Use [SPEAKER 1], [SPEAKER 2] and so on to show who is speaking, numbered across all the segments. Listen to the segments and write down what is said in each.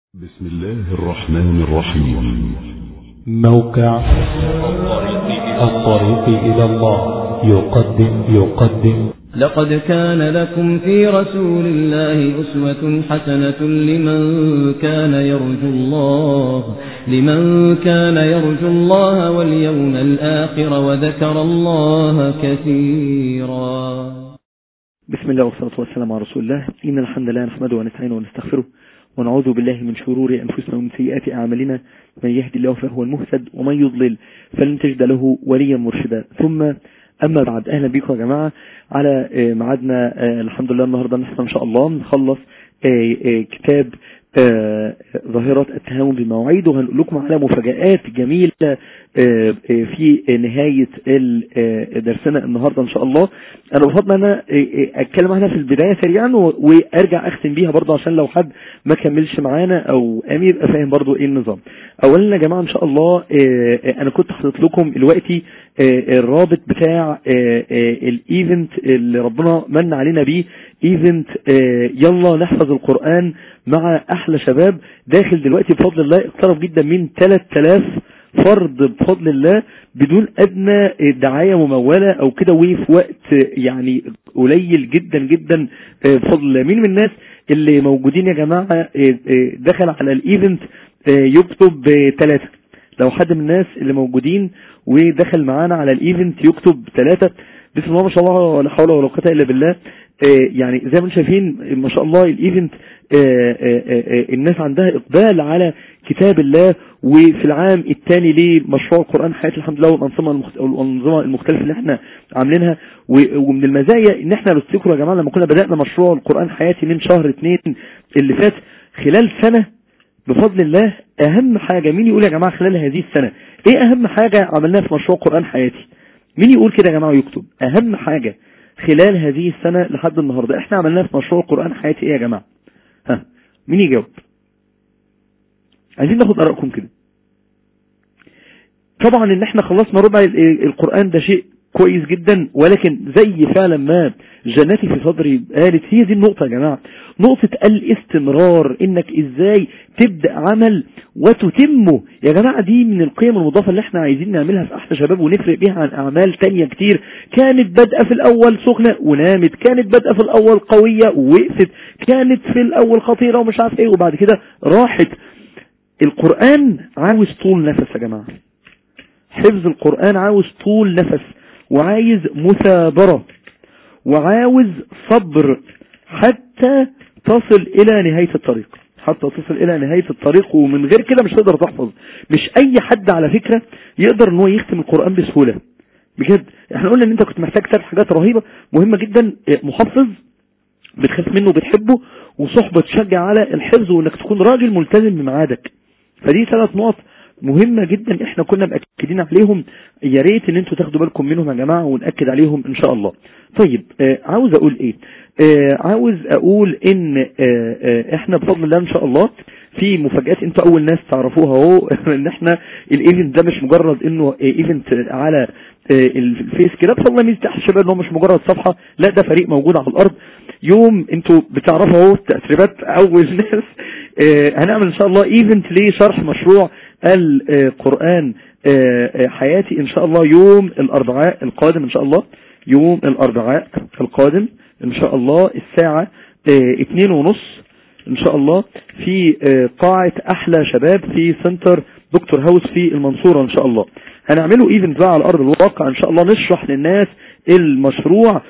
[SPEAKER 1] بسم الله الرحمن الرحيم
[SPEAKER 2] موقع الطريق إلى الله يقدم يقدم
[SPEAKER 3] لقد كان لكم في رسول الله أسوة حسنة لمن كان يرجو الله لمن كان يرجو الله واليوم الآخر وذكر الله كثيرا
[SPEAKER 4] بسم الله والصلاة والسلام على رسول الله إن الحمد لله نحمده ونستعينه ونستغفره ونعوذ بالله من شرور أنفسنا ومن سيئات أعمالنا من يهدي الله فهو المهتد ومن يضلل فلن تجد له وليا مرشدا ثم أما بعد أهلا بكم يا جماعة على آه، ميعادنا آه، الحمد لله النهاردة نحن إن شاء الله نخلص آه، آه، كتاب آه، ظاهرة التهاون بالمواعيد وهنقول لكم على مفاجآت جميلة آه، آه، في نهاية ال- آه، درسنا النهاردة إن شاء الله أنا بفضل أنا آه، آه، أتكلم عنها في البداية سريعا و- وأرجع أختم بيها برضه عشان لو حد ما كملش معانا أو أمير يبقى فاهم برضه إيه النظام أولا يا جماعة إن شاء الله آه، آه، أنا كنت حاطط لكم دلوقتي آه، الرابط بتاع آه، آه، الايفنت اللي ربنا من علينا بيه ايفنت آه، يلا نحفظ القرآن مع احلى شباب داخل دلوقتي بفضل الله اقترب جدا من 3000 فرد بفضل الله بدون ادنى دعاية ممولة او كده وفي وقت يعني قليل جدا جدا آه، بفضل الله مين من الناس اللي موجودين يا جماعة آه، آه، دخل على الايفنت آه، يكتب ثلاثة لو حد من الناس اللي موجودين ودخل معانا على الايفنت يكتب ثلاثة بسم الله ما شاء الله ولا حول ولا قوه الا بالله آه، يعني زي ما انتم شايفين ما شاء الله الايفنت آه، آه، آه، الناس عندها اقبال على كتاب الله وفي العام الثاني لمشروع القرآن حياة الحمد لله والأنظمة المخت- والأنظمة المختلفة اللي احنا عاملينها و- ومن المزايا ان احنا لو تفتكروا يا جماعة لما كنا بدأنا مشروع القرآن حياتي من شهر اثنين اللي فات خلال سنة بفضل الله اهم حاجة مين يقول يا جماعة خلال هذه السنة ايه اهم حاجة عملناها في مشروع قرآن حياتي مين يقول كده يا جماعة ويكتب اهم حاجة خلال هذه السنة لحد النهاردة احنا عملناها في مشروع قرآن حياتي ايه يا جماعة ها مين يجاوب عايزين ناخد ارائكم كده طبعا ان احنا خلصنا ربع ال- القرآن ده شيء كويس جدا ولكن زي فعلا ما جناتي في صدري قالت هي دي النقطة يا جماعة نقطة الاستمرار انك ازاي تبدأ عمل وتتمه يا جماعة دي من القيم المضافة اللي احنا عايزين نعملها في احلى شباب ونفرق بيها عن اعمال تانية كتير كانت بادئة في الاول سخنة ونامت كانت بادئة في الاول قوية ووقفت كانت في الاول خطيرة ومش عارف ايه وبعد كده راحت القرآن عاوز طول نفس يا جماعة حفظ القرآن عاوز طول نفس وعايز مثابرة وعاوز صبر حتى تصل إلى نهاية الطريق حتى تصل إلى نهاية الطريق ومن غير كده مش تقدر تحفظ مش أي حد على فكرة يقدر ان هو يختم القرآن بسهولة بجد احنا قلنا ان انت كنت محتاج ثلاث حاجات رهيبة مهمة جدا محفظ بتخاف منه وبتحبه وصحبة تشجع على الحفظ وانك تكون راجل ملتزم بميعادك فدي ثلاث نقط مهمة جدا احنا كنا مأكدين عليهم يا ريت ان انتوا تاخدوا بالكم منهم يا جماعة ونأكد عليهم ان شاء الله طيب آه عاوز اقول ايه آه عاوز اقول ان آه آه احنا بفضل الله ان شاء الله في مفاجآت انتوا اول ناس تعرفوها اهو ان احنا الايفنت ده مش مجرد انه ايفنت على آه الفيس كده بفضل الله ميزة تحت الشباب ان هو مش مجرد صفحة لا ده فريق موجود على الارض يوم انتوا بتعرفوا اهو تأثيرات اول ناس آه هنعمل ان شاء الله ايفنت لشرح مشروع القرآن آه حياتي ان شاء الله يوم الاربعاء القادم ان شاء الله يوم الاربعاء القادم ان شاء الله الساعة اه اتنين ونص ان شاء الله في اه قاعة احلى شباب في سنتر دكتور هاوس في المنصورة ان شاء الله هنعمله ايفنت بقى على ارض الواقع ان شاء الله نشرح للناس المشروع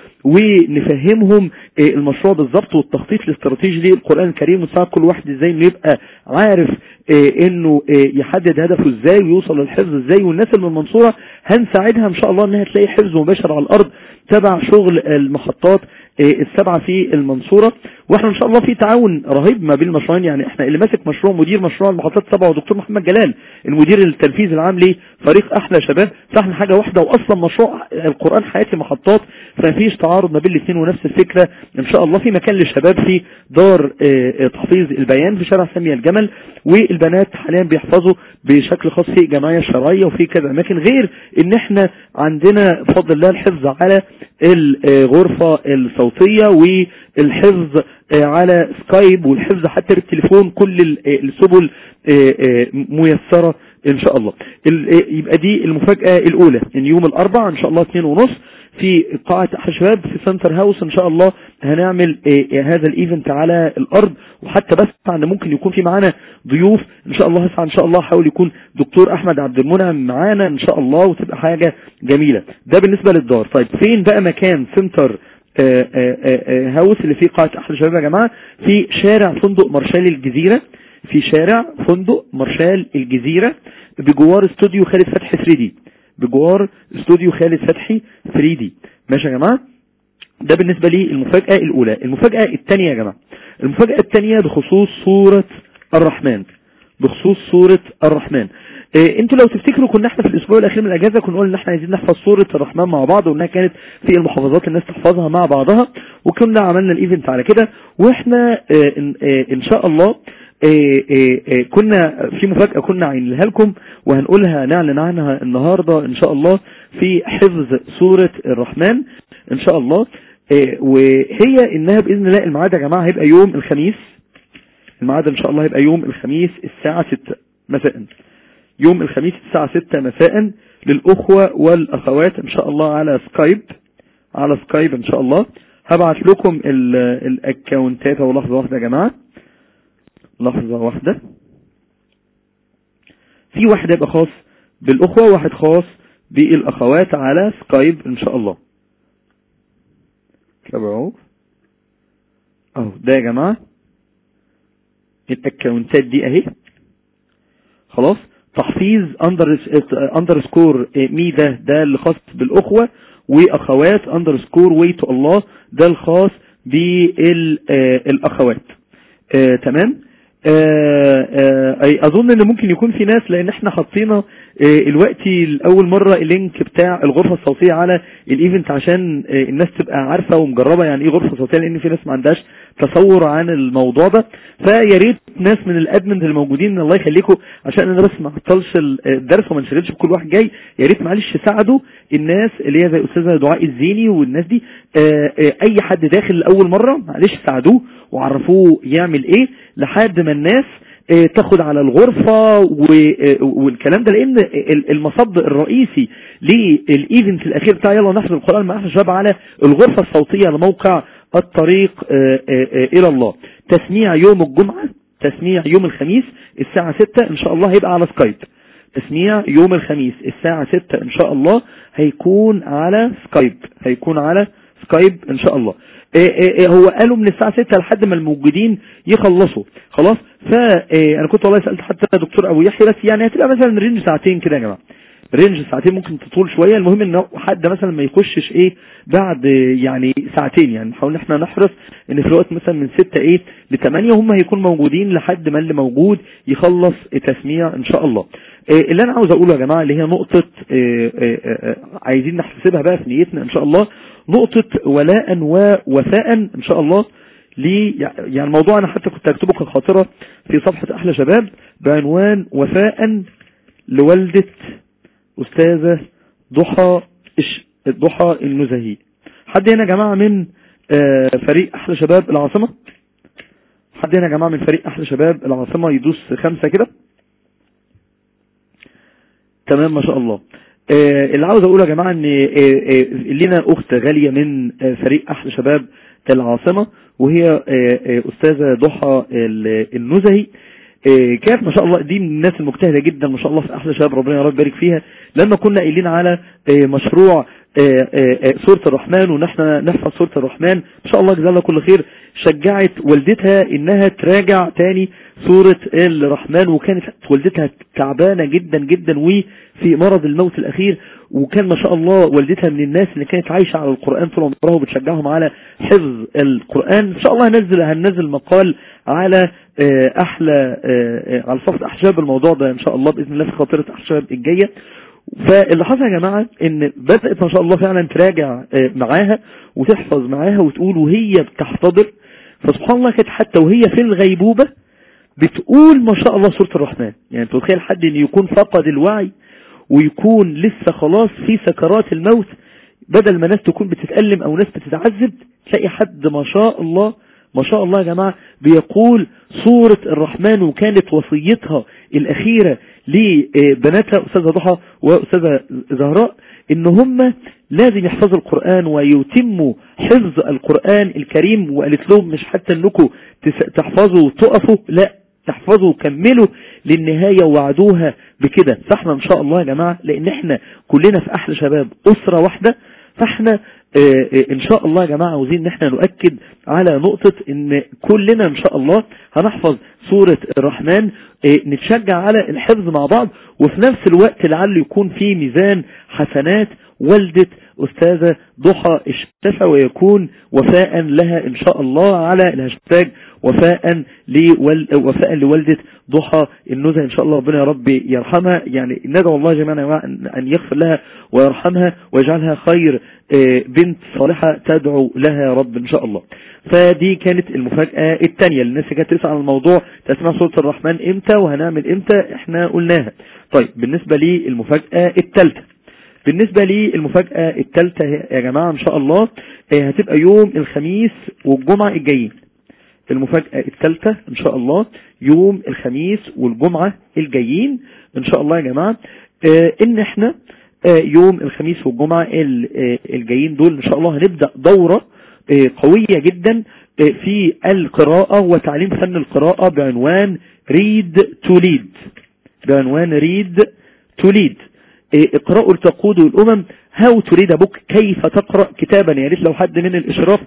[SPEAKER 4] ونفهمهم اه المشروع بالظبط والتخطيط الاستراتيجي للقرآن الكريم ونساعد كل واحد ازاي انه يبقى عارف انه يحدد هدفه ازاي ويوصل للحفظ ازاي والناس اللي من المنصورة هنساعدها ان شاء الله انها تلاقي حفظ مباشر على الارض تبع شغل المحطات السبعة في المنصورة واحنا ان شاء الله في تعاون رهيب ما بين المشروعين يعني احنا اللي ماسك مشروع مدير مشروع المحطات السبعة ودكتور محمد جلال المدير التنفيذي العام لفريق احلى شباب فاحنا حاجة واحدة واصلا مشروع القرآن حياتي محطات فمفيش تعارض ما بين الاثنين ونفس الفكرة ان شاء الله في مكان للشباب في دار تحفيظ البيان في شارع سامية الجمل والبنات حاليا بيحفظوا بشكل خاص في جمعية شرعية وفي كذا اماكن غير ان احنا عندنا بفضل الله الحفظ على الغرفة الصوتية والحفظ على سكايب والحفظ حتى بالتليفون كل السبل ميسرة ان شاء الله يبقى دي المفاجأة الاولى ان يوم الاربع ان شاء الله اتنين ونص في قاعة احلى شباب في سنتر هاوس ان شاء الله هنعمل هذا الايفنت على الارض وحتى بس ان ممكن يكون في معانا ضيوف ان شاء الله هسعى ان شاء الله حاول يكون دكتور احمد عبد المنعم معانا ان شاء الله وتبقى حاجة جميلة ده بالنسبة للدار طيب فين بقى مكان سنتر هاوس اللي فيه قاعة احلى شباب يا جماعة في شارع فندق مارشال الجزيرة في شارع فندق مارشال الجزيرة بجوار استوديو خالد فتحي 3 دي بجوار استوديو خالد فتحي 3 دي ماشي يا جماعة ده بالنسبة لي المفاجأة الأولى المفاجأة الثانية يا جماعة المفاجأة الثانية بخصوص سورة الرحمن بخصوص سورة الرحمن إيه انتوا لو تفتكروا كنا احنا في الاسبوع الاخير من الاجازه كنا قلنا ان احنا عايزين نحفظ سوره الرحمن مع بعض وانها كانت في المحافظات الناس تحفظها مع بعضها وكنا عملنا الايفنت على كده واحنا اه اه ان شاء الله اه كنا في مفاجاه كنا عينها لكم وهنقولها نعلن عنها النهارده ان شاء الله في حفظ سوره الرحمن ان شاء الله وهي انها باذن الله الميعاد يا جماعه هيبقى يوم الخميس الميعاد ان شاء الله هيبقى يوم الخميس الساعه 6 مساء يوم الخميس الساعة 6 مساء للأخوة والأخوات إن شاء الله على سكايب على سكايب إن شاء الله هبعت لكم الأكاونتات أو لحظة واحدة يا جماعة لحظة واحدة في واحد يبقى خاص بالأخوة واحد خاص بالأخوات على سكايب إن شاء الله تابعوا أهو ده يا جماعة الأكاونتات دي أهي خلاص تحفيظ اندر اندرسكور مي ده ده اللي خاص بالاخوه واخوات اندرسكور وي تو الله ده الخاص بالاخوات آه تمام آه آه اظن ان ممكن يكون في ناس لان احنا حاطينا الوقت لاول مره اللينك بتاع الغرفه الصوتيه على الايفنت عشان الناس تبقى عارفه ومجربه يعني ايه غرفه صوتيه لان في ناس ما عندهاش تصور عن الموضوع ده فيا ريت ناس من الادمنز الموجودين الله يخليكم عشان انا بس ما اعطلش الدرس وما نشغلش بكل واحد جاي يا ريت معلش ساعدوا الناس اللي هي زي استاذه دعاء الزيني والناس دي اي حد داخل لاول مره معلش ساعدوه وعرفوه يعمل ايه لحد ما الناس تاخد على الغرفة والكلام ده لان المصب الرئيسي للايفنت الاخير بتاع يلا نحفظ القرآن مع احنا شباب على الغرفة الصوتية لموقع الطريق الى الله تسميع يوم الجمعة تسميع يوم الخميس الساعة 6 ان شاء الله هيبقى على سكايب تسميع يوم الخميس الساعة 6 ان شاء الله هيكون على سكايب هيكون على سكايب ان شاء الله إيه إيه هو قالوا من الساعة 6 لحد ما الموجودين يخلصوا خلاص فانا كنت والله سألت حتى دكتور ابو يحيى بس يعني هتبقى مثلا رينج ساعتين كده يا جماعه رينج ساعتين ممكن تطول شوية المهم ان حد مثلا ما يخشش ايه بعد يعني ساعتين يعني نحاول احنا نحرص ان في الوقت مثلا من 6 ايه ل 8 هم هيكون موجودين لحد ما اللي موجود يخلص تسميع ان شاء الله إيه اللي انا عاوز اقوله يا جماعة اللي هي نقطة إيه إيه عايزين نحسبها بقى في نيتنا ان شاء الله نقطة ولاء ووفاء ان شاء الله لي يعني الموضوع انا حتى كنت اكتبه كخاطرة في صفحة احلى شباب بعنوان وفاء لوالدة استاذة ضحى ضحى النزهي حد هنا يا جماعة من فريق احلى شباب العاصمة حد هنا يا جماعة من فريق احلى شباب العاصمة يدوس خمسة كده تمام ما شاء الله اللي عاوز اقوله يا جماعة ان لنا اخت غالية من فريق احلى شباب العاصمة وهي استاذة ضحى النزهي كانت ما شاء الله دي من الناس المجتهدة جدا ما شاء الله في احلى شباب ربنا يا رب يبارك فيها لما كنا قايلين على مشروع سورة الرحمن ونحن نحفظ سورة الرحمن ما شاء الله جزاها الله كل خير شجعت والدتها انها تراجع تاني سورة الرحمن وكانت والدتها تعبانة جدا جدا وفي مرض الموت الاخير وكان ما شاء الله والدتها من الناس اللي كانت عايشة على القرآن طول عمرها وبتشجعهم على حفظ القرآن ان شاء الله هنزل هننزل مقال على احلى على صفحة احشاب الموضوع ده ان شاء الله باذن الله في خاطرة احشاب الجاية فاللي حصل يا جماعة ان بدأت ما شاء الله فعلا تراجع معاها وتحفظ معاها وتقول وهي بتحتضر فسبحان الله كانت حتى وهي في الغيبوبة بتقول ما شاء الله سورة الرحمن يعني تتخيل حد ان يكون فقد الوعي ويكون لسه خلاص في سكرات الموت بدل ما ناس تكون بتتألم او ناس بتتعذب تلاقي حد ما شاء الله ما شاء الله يا جماعة بيقول سورة الرحمن وكانت وصيتها الأخيرة لبناتها أستاذة ضحى وأستاذة زهراء إن هم لازم يحفظوا القرآن ويتموا حفظ القرآن الكريم وقالت لهم مش حتى أنكم تحفظوا وتقفوا لا تحفظوا وكملوا للنهاية ووعدوها بكده فاحنا ان شاء الله يا جماعة لان احنا كلنا في احلى شباب اسرة واحدة فاحنا ان شاء الله يا جماعة عاوزين ان احنا نؤكد على نقطة ان كلنا ان شاء الله هنحفظ سورة الرحمن نتشجع على الحفظ مع بعض وفي نفس الوقت لعله يكون في ميزان حسنات والدة أستاذة ضحى الشفا ويكون وفاء لها إن شاء الله على الهاشتاج وفاء لول وفاء لوالدة ضحى النزهة إن شاء الله ربنا يا رب يرحمها يعني ندعو الله جميعا أن يغفر لها ويرحمها ويجعلها خير بنت صالحة تدعو لها يا رب إن شاء الله فدي كانت المفاجأة الثانية الناس كانت تسأل عن الموضوع تسمع سورة الرحمن امتى وهنعمل امتى احنا قلناها طيب بالنسبة للمفاجأة الثالثة بالنسبة للمفاجأة الثالثة يا جماعة ان شاء الله هتبقى يوم الخميس والجمعة الجايين المفاجأة الثالثة ان شاء الله يوم الخميس والجمعة الجايين ان شاء الله يا جماعة ان احنا يوم الخميس والجمعة الجايين دول ان شاء الله هنبدأ دورة قوية جدا في القراءة وتعليم فن القراءة بعنوان ريد تو ليد بعنوان ريد تو ليد اقرأوا لتقودوا الأمم هاو تريد بوك كيف تقرأ كتابا يا ريت لو حد من الإشراف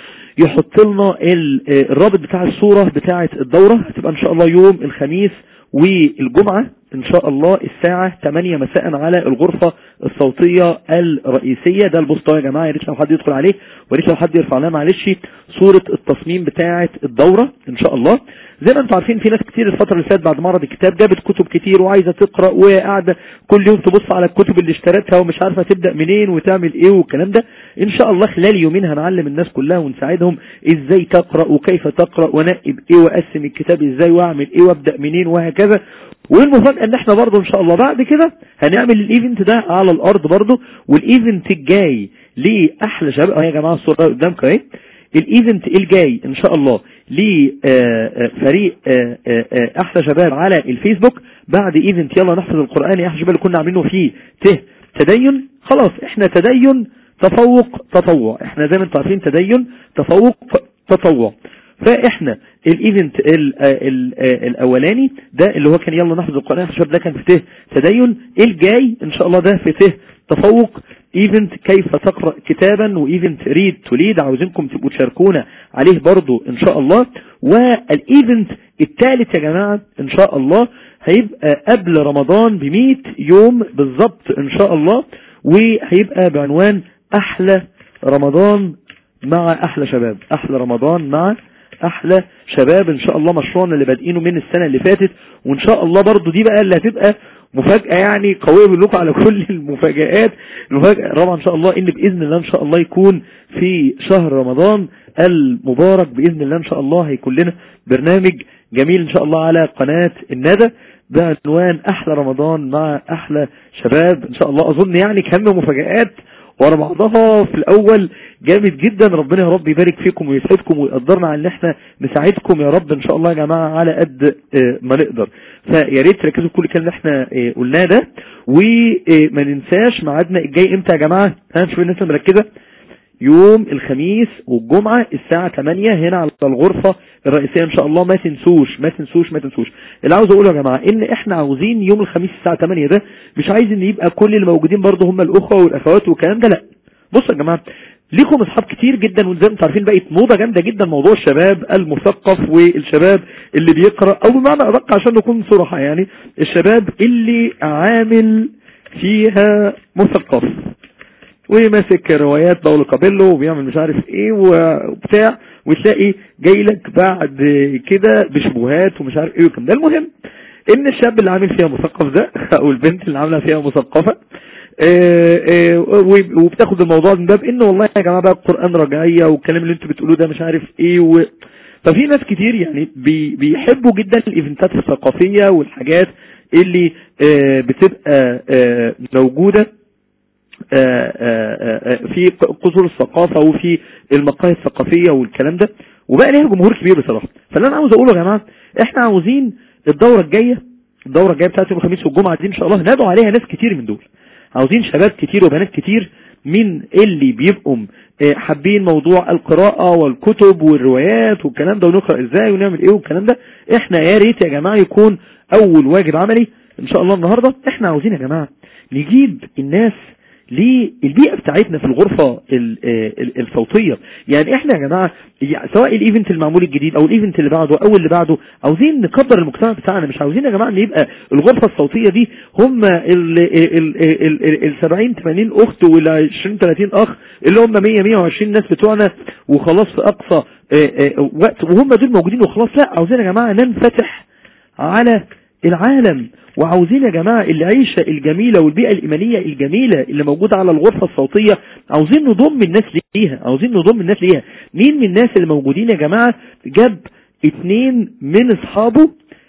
[SPEAKER 4] يحط لنا الرابط بتاع الصورة بتاعة الدورة هتبقى ان شاء الله يوم الخميس والجمعة ان شاء الله الساعة 8 مساء على الغرفة الصوتية الرئيسية ده البوست يا جماعة يا ريت لو حد يدخل عليه وريت لو حد يرفع لنا معلش صورة التصميم بتاعة الدورة ان شاء الله زي ما انتم عارفين في ناس كتير الفترة اللي فاتت بعد معرض الكتاب جابت كتب كتير وعايزة تقرأ وقاعدة كل يوم تبص على الكتب اللي اشترتها ومش عارفة تبدأ منين وتعمل ايه والكلام ده ان شاء الله خلال يومين هنعلم الناس كلها ونساعدهم ازاي تقرأ وكيف تقرأ ونقب ايه واقسم الكتاب ازاي واعمل ايه وابدأ منين وهكذا والمفاجأة ان احنا برضو ان شاء الله بعد كده هنعمل الايفنت ده على الارض برضو والايفنت الجاي لاحلى شباب اهي يا جماعة الصورة قدامكم اهي الايفنت الجاي ان شاء الله لفريق احلى شباب على الفيسبوك بعد ايفنت يلا نحفظ القرآن يا احلى شباب اللي كنا عاملينه فيه ته تدين خلاص احنا تدين تفوق تطوع احنا زي ما انتم عارفين تدين تفوق تطوع فاحنا الايفنت ال ال الاولاني ده اللي هو كان يلا نحفظ القرآن الشباب ده كان في ته تدين الجاي ان شاء الله ده في ته تفوق ايفنت كيف تقرأ كتابا وايفنت ريد توليد عاوزينكم تبقوا تشاركونا عليه برضو ان شاء الله والايفنت الثالث يا جماعة ان شاء الله هيبقى قبل رمضان ب يوم بالظبط ان شاء الله وهيبقى بعنوان احلى رمضان مع احلى شباب احلى رمضان مع احلى شباب ان شاء الله مشروعنا اللي بادئينه من السنة اللي فاتت وان شاء الله برضو دي بقى اللي هتبقى مفاجأة يعني قوية بقول لكم على كل المفاجآت المفاجأة رابعة ان شاء الله ان باذن الله ان شاء الله يكون في شهر رمضان المبارك باذن الله ان شاء الله هيكون لنا برنامج جميل ان شاء الله على قناة الندى بعنوان احلى رمضان مع احلى شباب ان شاء الله اظن يعني كم مفاجآت ورا بعضها في الاول جامد جدا ربنا يا رب يبارك فيكم ويسعدكم ويقدرنا على ان احنا نساعدكم يا رب ان شاء الله يا جماعة على قد ما نقدر فيا ريت تركزوا في كل الكلام اللي احنا قلناه ده وما ننساش ميعادنا الجاي امتى يا جماعة هنشوف الناس مركزة يوم الخميس والجمعة الساعة 8 هنا على الغرفة الرئيسية ان شاء الله ما تنسوش ما تنسوش ما تنسوش اللي عاوز اقوله يا جماعة ان احنا عاوزين يوم الخميس الساعة 8 ده مش عايز ان يبقى كل اللي موجودين برضه هم الاخوة والاخوات والكلام ده لا بصوا يا جماعة ليكم اصحاب كتير جدا وزي ما انتم عارفين بقت موضة جامدة جدا موضوع الشباب المثقف والشباب اللي بيقرأ او بمعنى ادق عشان نكون صراحة يعني الشباب اللي عامل فيها مثقف وماسك روايات باولو كابيلو وبيعمل مش عارف ايه وبتاع وتلاقي جاي لك بعد كده بشبهات ومش عارف ايه وكم ده المهم ان الشاب اللي عامل فيها مثقف ده او البنت اللي عامله فيها مثقفه وبتاخد الموضوع من باب انه والله يا جماعه بقى القران رجعيه والكلام اللي انتوا بتقولوه ده مش عارف ايه و... ففي ناس كتير يعني بي بيحبوا جدا الايفنتات الثقافيه والحاجات اللي بتبقى موجوده آه، آه، آه، في قصور الثقافة وفي المقاهي الثقافية والكلام ده وبقى ليها جمهور كبير بصراحة فاللي انا عاوز اقوله يا جماعة احنا عاوزين الدورة الجاية الدورة الجاية بتاعت يوم الخميس والجمعة دي ان شاء الله ندعو عليها ناس كتير من دول عاوزين شباب كتير وبنات كتير من اللي بيبقوا آه، حابين موضوع القراءة والكتب والروايات والكلام ده ونقرأ ازاي ونعمل ايه والكلام ده احنا يا ريت يا جماعة يكون اول واجب عملي ان شاء الله النهاردة احنا عاوزين يا جماعة نجيب الناس للبيئة بتاعتنا في الغرفة ال- آه، ال- الصوتية يعني احنا يا جماعة يعني سواء الايفنت المعمول الجديد او الايفنت اللي بعده او اللي بعده عاوزين نكبر المجتمع بتاعنا مش عاوزين يا جماعة ان يبقى الغرفة الصوتية دي هم ال ال ال ال ال 70 80 اخت وال 20 30 اخ اللي هم 100 120 ناس بتوعنا وخلاص في اقصى آه، آه، وقت وهم دول موجودين وخلاص لا عاوزين يا جماعة ننفتح على العالم وعاوزين يا جماعة العيشة الجميلة والبيئة الإيمانية الجميلة اللي موجودة على الغرفة الصوتية عاوزين نضم الناس ليها عاوزين نضم الناس ليها مين من الناس اللي موجودين يا جماعة جاب اتنين من اصحابه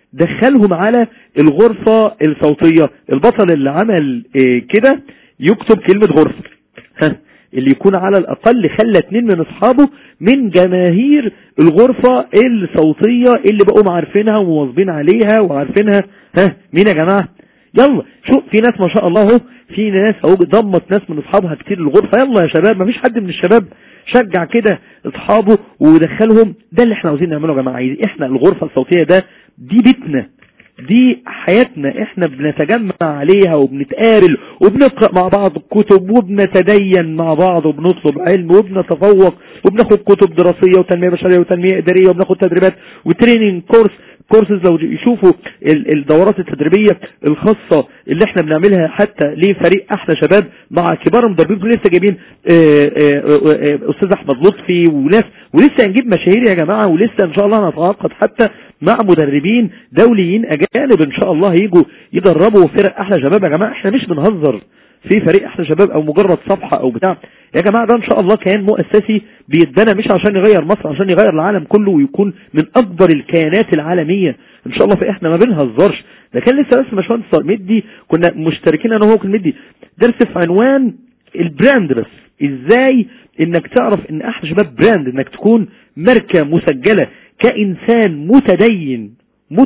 [SPEAKER 4] دخلهم على الغرفة الصوتية البطل اللي عمل اه كده يكتب كلمة غرفة ها اللي يكون على الأقل خلى اتنين من أصحابه من جماهير الغرفة الصوتية اللي بقوا عارفينها ومواظبين عليها وعارفينها ها مين يا جماعة يلا شوف في ناس ما شاء الله اهو في ناس اهو ضمت ناس من اصحابها كتير الغرفة يلا يا شباب مفيش حد من الشباب شجع كده اصحابه ودخلهم ده اللي احنا عاوزين نعمله يا جماعة عايزين احنا الغرفة الصوتية ده دي بيتنا دي حياتنا احنا بنتجمع عليها وبنتقابل وبنقرأ مع بعض الكتب وبنتدين مع بعض وبنطلب علم وبنتفوق وبناخد كتب دراسية وتنمية بشرية وتنمية إدارية وبناخد تدريبات وتريننج كورس كورسز لو يشوفوا ال- الدورات التدريبية الخاصة اللي احنا بنعملها حتى لفريق احلى شباب مع كبار المدربين لسه جايبين اه، اه، اه، استاذ احمد لطفي وناس ولسه هنجيب مشاهير يا جماعة ولسه ان شاء الله هنتعاقد حتى مع مدربين دوليين اجانب ان شاء الله هيجوا يدربوا فرق احلى شباب يا جماعة احنا مش بنهزر في فريق احلى شباب او مجرد صفحة او بتاع يا جماعة ده ان شاء الله كيان مؤسسي بيتبنى مش عشان يغير مصر عشان يغير العالم كله ويكون من اكبر الكيانات العالمية ان شاء الله فاحنا ما بنهزرش ده كان لسه بس باشمهندس مدي كنا مشتركين انا وهو كان مدي درس في عنوان البراند بس ازاي انك تعرف ان احلى شباب براند انك تكون ماركة مسجلة كانسان متدين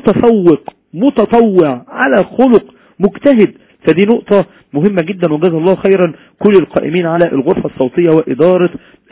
[SPEAKER 4] متفوق متطوع على خلق مجتهد فدي نقطة مهمة جدا وجزا الله خيرا كل القائمين على الغرفة الصوتية وإدارة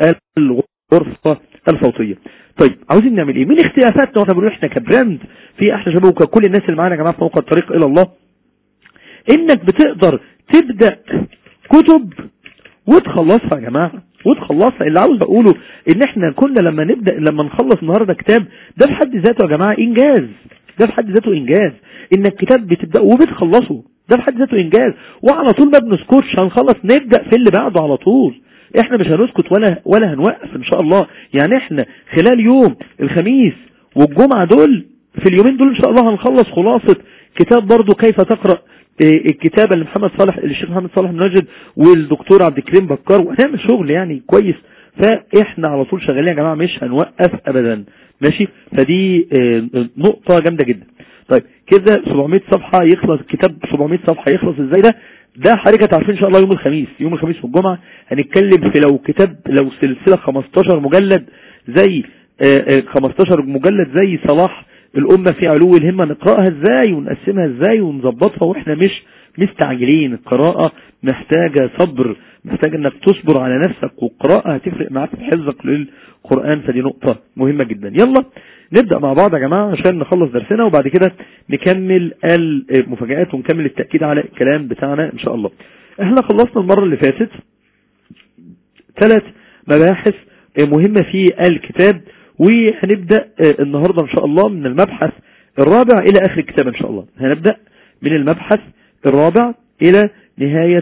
[SPEAKER 4] الغرفة الصوتية طيب عاوزين نعمل ايه من اختلافاتنا واحنا بنقول احنا كبراند في احلى شباب وكل الناس اللي معانا يا جماعة في موقع الطريق الى الله انك بتقدر تبدأ كتب وتخلصها يا جماعة وتخلصها اللي عاوز اقوله ان احنا كنا لما نبدأ لما نخلص النهاردة كتاب ده في حد ذاته يا جماعة انجاز ده في حد ذاته انجاز انك كتاب بتبدأ وبتخلصه ده في حد ذاته انجاز وعلى طول ما بنسكتش هنخلص نبدأ في اللي بعده على طول احنا مش هنسكت ولا ولا هنوقف ان شاء الله يعني احنا خلال يوم الخميس والجمعة دول في اليومين دول ان شاء الله هنخلص خلاصة كتاب برضو كيف تقرأ الكتابة اللي محمد صالح الشيخ محمد صالح منجد والدكتور عبد الكريم بكار وهنعمل شغل يعني كويس فاحنا على طول شغالين يا جماعة مش هنوقف ابدا ماشي فدي نقطة جامدة جدا طيب كده 700 صفحة يخلص الكتاب 700 صفحة يخلص ازاي ده ده حضرتك عارفين ان شاء الله يوم الخميس يوم الخميس والجمعة هنتكلم في لو كتاب لو سلسلة 15 مجلد زي 15 مجلد زي صلاح الأمة في علو الهمة نقرأها ازاي ونقسمها ازاي ونظبطها واحنا مش مستعجلين القراءة محتاجة صبر محتاجة انك تصبر على نفسك والقراءة هتفرق معاك في حفظك للقرآن فدي نقطة مهمة جدا يلا نبدأ مع بعض يا جماعة عشان نخلص درسنا وبعد كده نكمل المفاجآت ونكمل التأكيد على الكلام بتاعنا ان شاء الله احنا خلصنا المرة اللي فاتت ثلاث مباحث مهمة في الكتاب وهنبدأ النهاردة ان شاء الله من المبحث الرابع الى اخر الكتاب ان شاء الله هنبدأ من المبحث الرابع الى نهاية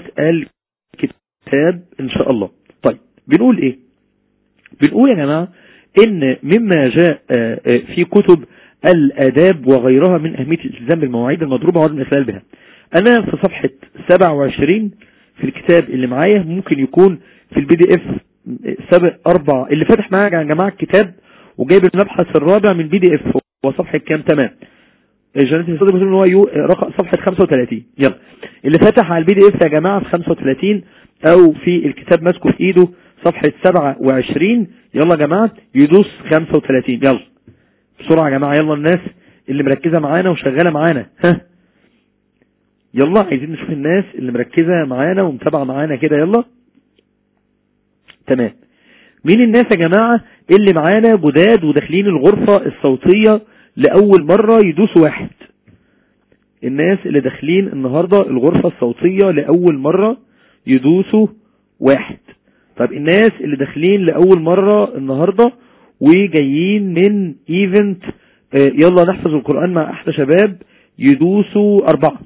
[SPEAKER 4] الكتاب ان شاء الله طيب بنقول ايه بنقول يا جماعة ان مما جاء في كتب الاداب وغيرها من اهمية الالتزام بالمواعيد المضروبة وعدم الاخلال بها انا في صفحة 27 في الكتاب اللي معايا ممكن يكون في البي دي اف سابق اربع اللي فاتح معايا يا جماعة الكتاب وجايب المبحث الرابع من بي دي اف هو صفحة كام تمام جنات الصدق بيقول ان هو رقم صفحة 35 يلا اللي فتح على البي دي اف يا جماعة في 35 او في الكتاب ماسكه في ايده صفحة 27 يلا يا جماعة يدوس 35 يلا بسرعة يا جماعة يلا الناس اللي مركزة معانا وشغالة معانا ها يلا عايزين نشوف الناس اللي مركزة معانا ومتابعة معانا كده يلا تمام مين الناس يا جماعة اللي معانا جداد وداخلين الغرفة الصوتية لأول مرة يدوسوا واحد الناس اللي داخلين النهاردة الغرفة الصوتية لأول مرة يدوسوا واحد طب الناس اللي داخلين لأول مرة النهاردة وجايين من ايفنت يلا نحفظ القرآن مع احلى شباب يدوسوا اربعة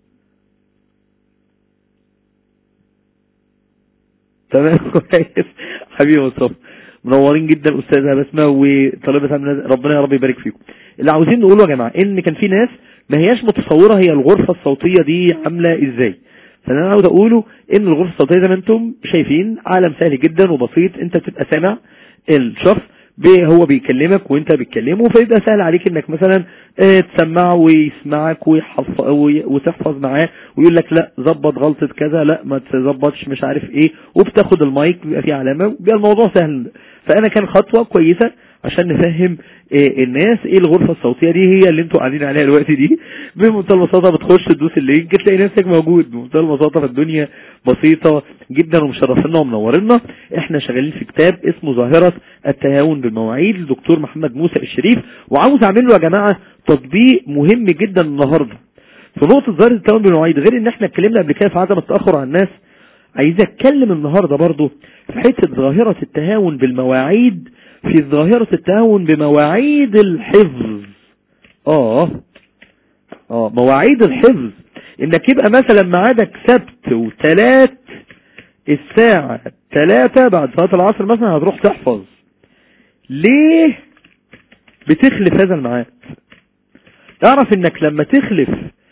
[SPEAKER 4] تمام كويس حبيبي مصطفى منورين جدا استاذه بسمه وطالبه ربنا يا رب يبارك فيكم اللي عاوزين نقوله يا جماعه ان كان في ناس ما هياش متصوره هي الغرفه الصوتيه دي عامله ازاي فانا عاوز اقوله ان الغرفه الصوتيه زي ما انتم شايفين عالم سهل جدا وبسيط انت بتبقى سامع الشخص هو بيكلمك وانت بتكلمه فيبقى سهل عليك انك مثلا اه تسمعه ويسمعك وتحفظ معاه ويقول لك لا ظبط غلطة كذا لا ما تظبطش مش عارف ايه وبتاخد المايك بيبقى فيه علامة بيبقى الموضوع سهل فانا كان خطوة كويسة عشان نفهم إيه الناس ايه الغرفة الصوتية دي هي اللي انتوا قاعدين عليها الوقت دي بمنتهى البساطة بتخش تدوس اللينك تلاقي نفسك موجود بمنتهى البساطة فالدنيا بسيطة جدا ومشرفينا ومنورنا احنا شغالين في كتاب اسمه ظاهرة التهاون بالمواعيد للدكتور محمد موسى الشريف وعاوز اعمل له يا جماعة تطبيق مهم جدا النهاردة في نقطة ظاهرة التهاون بالمواعيد غير ان احنا اتكلمنا قبل كده في عدم التأخر عن الناس عايز اتكلم النهاردة برضو في حتة ظاهرة التهاون بالمواعيد في ظاهرة التهاون بمواعيد الحفظ اه اه مواعيد الحفظ انك يبقى مثلا ميعادك سبت وثلاث الساعة ثلاثة بعد صلاة العصر مثلا هتروح تحفظ ليه بتخلف هذا الميعاد اعرف انك لما تخلف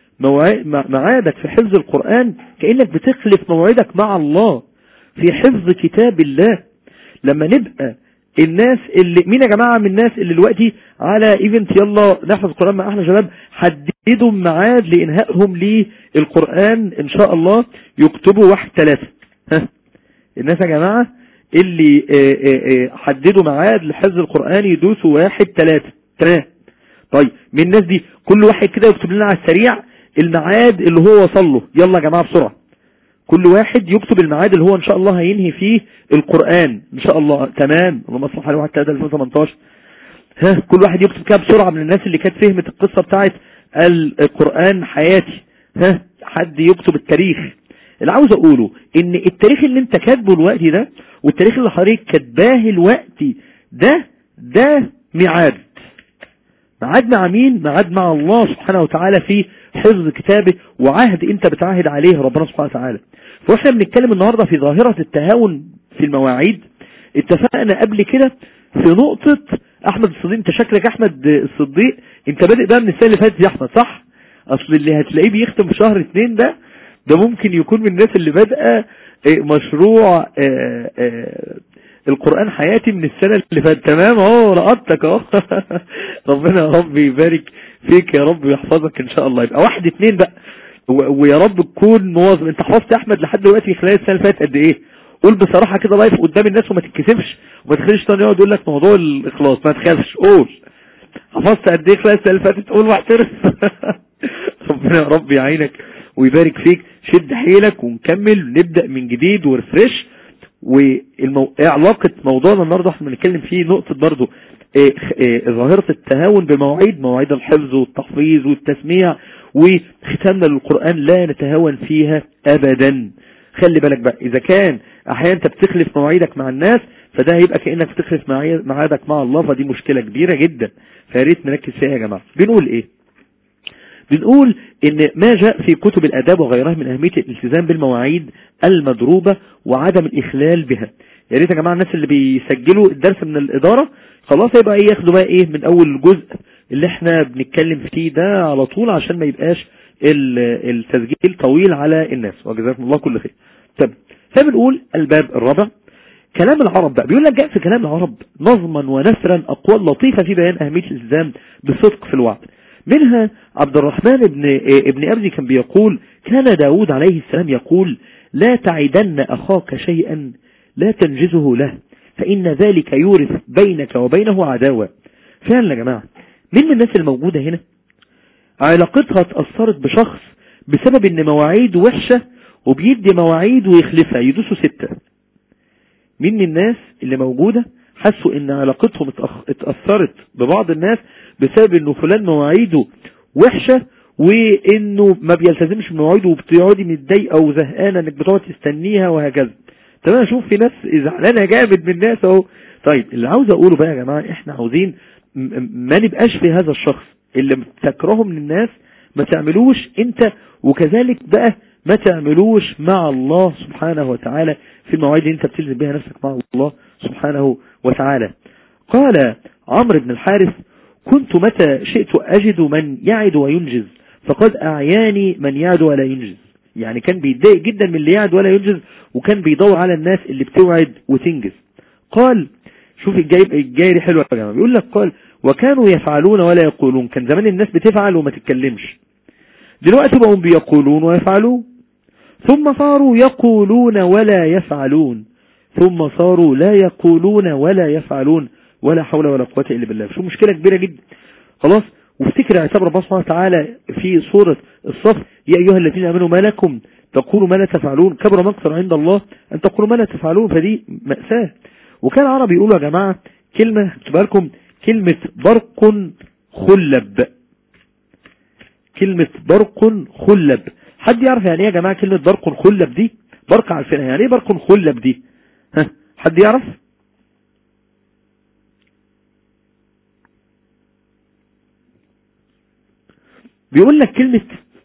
[SPEAKER 4] ميعادك في حفظ القرآن كأنك بتخلف موعدك مع الله في حفظ كتاب الله لما نبقى الناس اللي مين يا جماعة من الناس اللي دلوقتي على ايفنت يلا نحفظ القرآن مع احلى شباب حددوا ميعاد لانهائهم للقرآن ان شاء الله يكتبوا واحد ثلاثة ها الناس يا جماعة اللي اه اه اه حددوا ميعاد لحفظ القرآن يدوسوا واحد ثلاثة تمام طيب من الناس دي كل واحد كده يكتب لنا على السريع الميعاد اللي هو وصل له يلا يا جماعة بسرعة كل واحد يكتب الميعاد اللي هو ان شاء الله هينهي فيه القرآن ان شاء الله تمام اللهم صل على 1 3 2018 ها كل واحد يكتب كده بسرعة من الناس اللي كانت فهمت القصة بتاعت القرآن حياتي ها حد يكتب التاريخ اللي عاوز اقوله ان التاريخ اللي انت كاتبه الوقت ده والتاريخ اللي حضرتك كاتباه الوقت ده ده ميعاد ميعاد مع مين ميعاد مع الله سبحانه وتعالى في حفظ كتابه وعهد انت بتعهد عليه ربنا سبحانه وتعالى فاحنا بنتكلم النهاردة في ظاهرة التهاون في المواعيد اتفقنا قبل كده في نقطة احمد الصديق انت شكلك احمد الصديق انت بادئ بقى من السنة اللي فاتت يا احمد صح اصل اللي هتلاقيه بيختم في شهر اتنين ده ده ممكن يكون من الناس اللي بادئه مشروع اه اه القرآن حياتي من السنة اللي فاتت تمام اهو لقطتك اهو ربنا يا رب يبارك فيك يا رب ويحفظك ان شاء الله يبقى واحد اتنين بقى ويا رب تكون مواظب انت حفظت يا احمد لحد دلوقتي خلال السنة اللي فاتت قد ايه قول بصراحة كده لايف قدام الناس وما تتكسفش وما تخليش تاني يقعد يقول لك موضوع الاخلاص ما تخافش قول حفظت قد ايه خلال السنة اللي فاتت قول واعترف ربنا يا رب يعينك ويبارك فيك شد حيلك ونكمل نبدأ من جديد ورفرش وعلاقة موضوعنا النهاردة احنا بنتكلم فيه نقطة برضو إيه إيه ظاهرة التهاون بمواعيد مواعيد الحفظ والتحفيظ والتسميع وختامنا للقرآن لا نتهاون فيها ابدا خلي بالك بقى اذا كان احيانا انت بتخلف مواعيدك مع الناس فده هيبقى كأنك بتخلف ميعادك مع الله فدي مشكلة كبيرة جدا فياريت نركز فيها يا جماعة بنقول ايه بنقول ان ما جاء في كتب الاداب وغيرها من اهمية الالتزام بالمواعيد المضروبة وعدم الاخلال بها يا ريت يا جماعة الناس اللي بيسجلوا الدرس من الادارة خلاص يبقى ايه ياخدوا بقى ايه من اول جزء اللي احنا بنتكلم فيه ده على طول عشان ما يبقاش التسجيل طويل على الناس وجزاكم الله كل خير طب فبنقول الباب الرابع كلام العرب بقى بيقول لك جاء في كلام العرب نظما ونثرا اقوال لطيفة في بيان اهمية الالتزام بالصدق في الوعد منها عبد الرحمن ابن, ابن أبزي كان بيقول كان داود عليه السلام يقول لا تعدن أخاك شيئا لا تنجزه له فإن ذلك يورث بينك وبينه عداوة فعلا يا جماعة من الناس الموجودة هنا علاقتها اتأثرت بشخص بسبب ان مواعيده وحشة وبيدي مواعيد ويخلفها يدوسوا ستة مين من الناس اللي موجودة حسوا ان علاقتهم اتأثرت ببعض الناس بسبب انه فلان مواعيده وحشة وانه ما بيلتزمش بمواعيده وبتقعدي متضايقه وزهقانه انك بتقعد تستنيها وهكذا تمام اشوف في ناس زعلانه جامد من الناس اهو طيب اللي عاوز اقوله بقى يا جماعه احنا عاوزين ما نبقاش في هذا الشخص اللي تكرهه من الناس ما تعملوش انت وكذلك بقى ما تعملوش مع الله سبحانه وتعالى في المواعيد اللي انت بتلزم بها نفسك مع الله سبحانه وتعالى قال عمرو بن الحارث كنت متى شئت أجد من يعد وينجز فقد أعياني من يعد ولا ينجز يعني كان بيتضايق جدا من اللي يعد ولا ينجز وكان بيدور على الناس اللي بتوعد وتنجز قال شوف الجايب الجايري حلو يا جماعه بيقول لك قال وكانوا يفعلون ولا يقولون كان زمان الناس بتفعل وما تتكلمش دلوقتي بقوا بيقولون ويفعلون ثم صاروا يقولون ولا يفعلون ثم صاروا لا يقولون ولا يفعلون ولا حول ولا قوة إلا بالله شو مشكلة كبيرة جدا خلاص وافتكر اعتبر ربنا سبحانه وتعالى في سورة الصف يا أيها الذين آمنوا ما لكم تقولوا ما لا تفعلون كبر مقصر عند الله أن تقولوا ما لا تفعلون فدي مأساة وكان عربي يقولوا يا جماعة كلمة اكتبها لكم كلمة برق خلب كلمة برق خلب حد يعرف يعني ايه يا جماعة كلمة برق خلب دي برق عارفينها يعني ايه برق خلب دي ها حد يعرف بيقول لك كلمة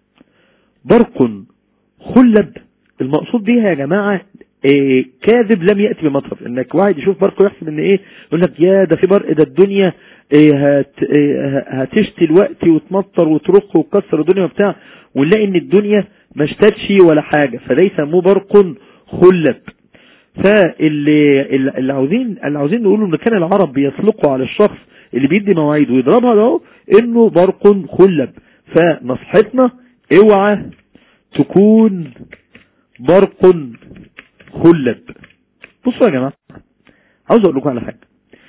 [SPEAKER 4] برق خلب المقصود بيها يا جماعة إيه كاذب لم يأتي بمطر انك واحد يشوف برق ويحسب ان ايه يقول لك يا ده في برق ده الدنيا إيه هت إيه هتشتي الوقت وتمطر وترخ وتكسر الدنيا وبتاع ونلاقي ان الدنيا ما اشتتش ولا حاجة فده يسموه برق خلب فاللي اللي عاوزين اللي عاوزين نقوله ان كان العرب بيطلقوا على الشخص اللي بيدي مواعيد ويضربها ده انه برق خلب فنصحتنا اوعى تكون برق خلب بصوا يا جماعة عاوز اقول لكم على حاجة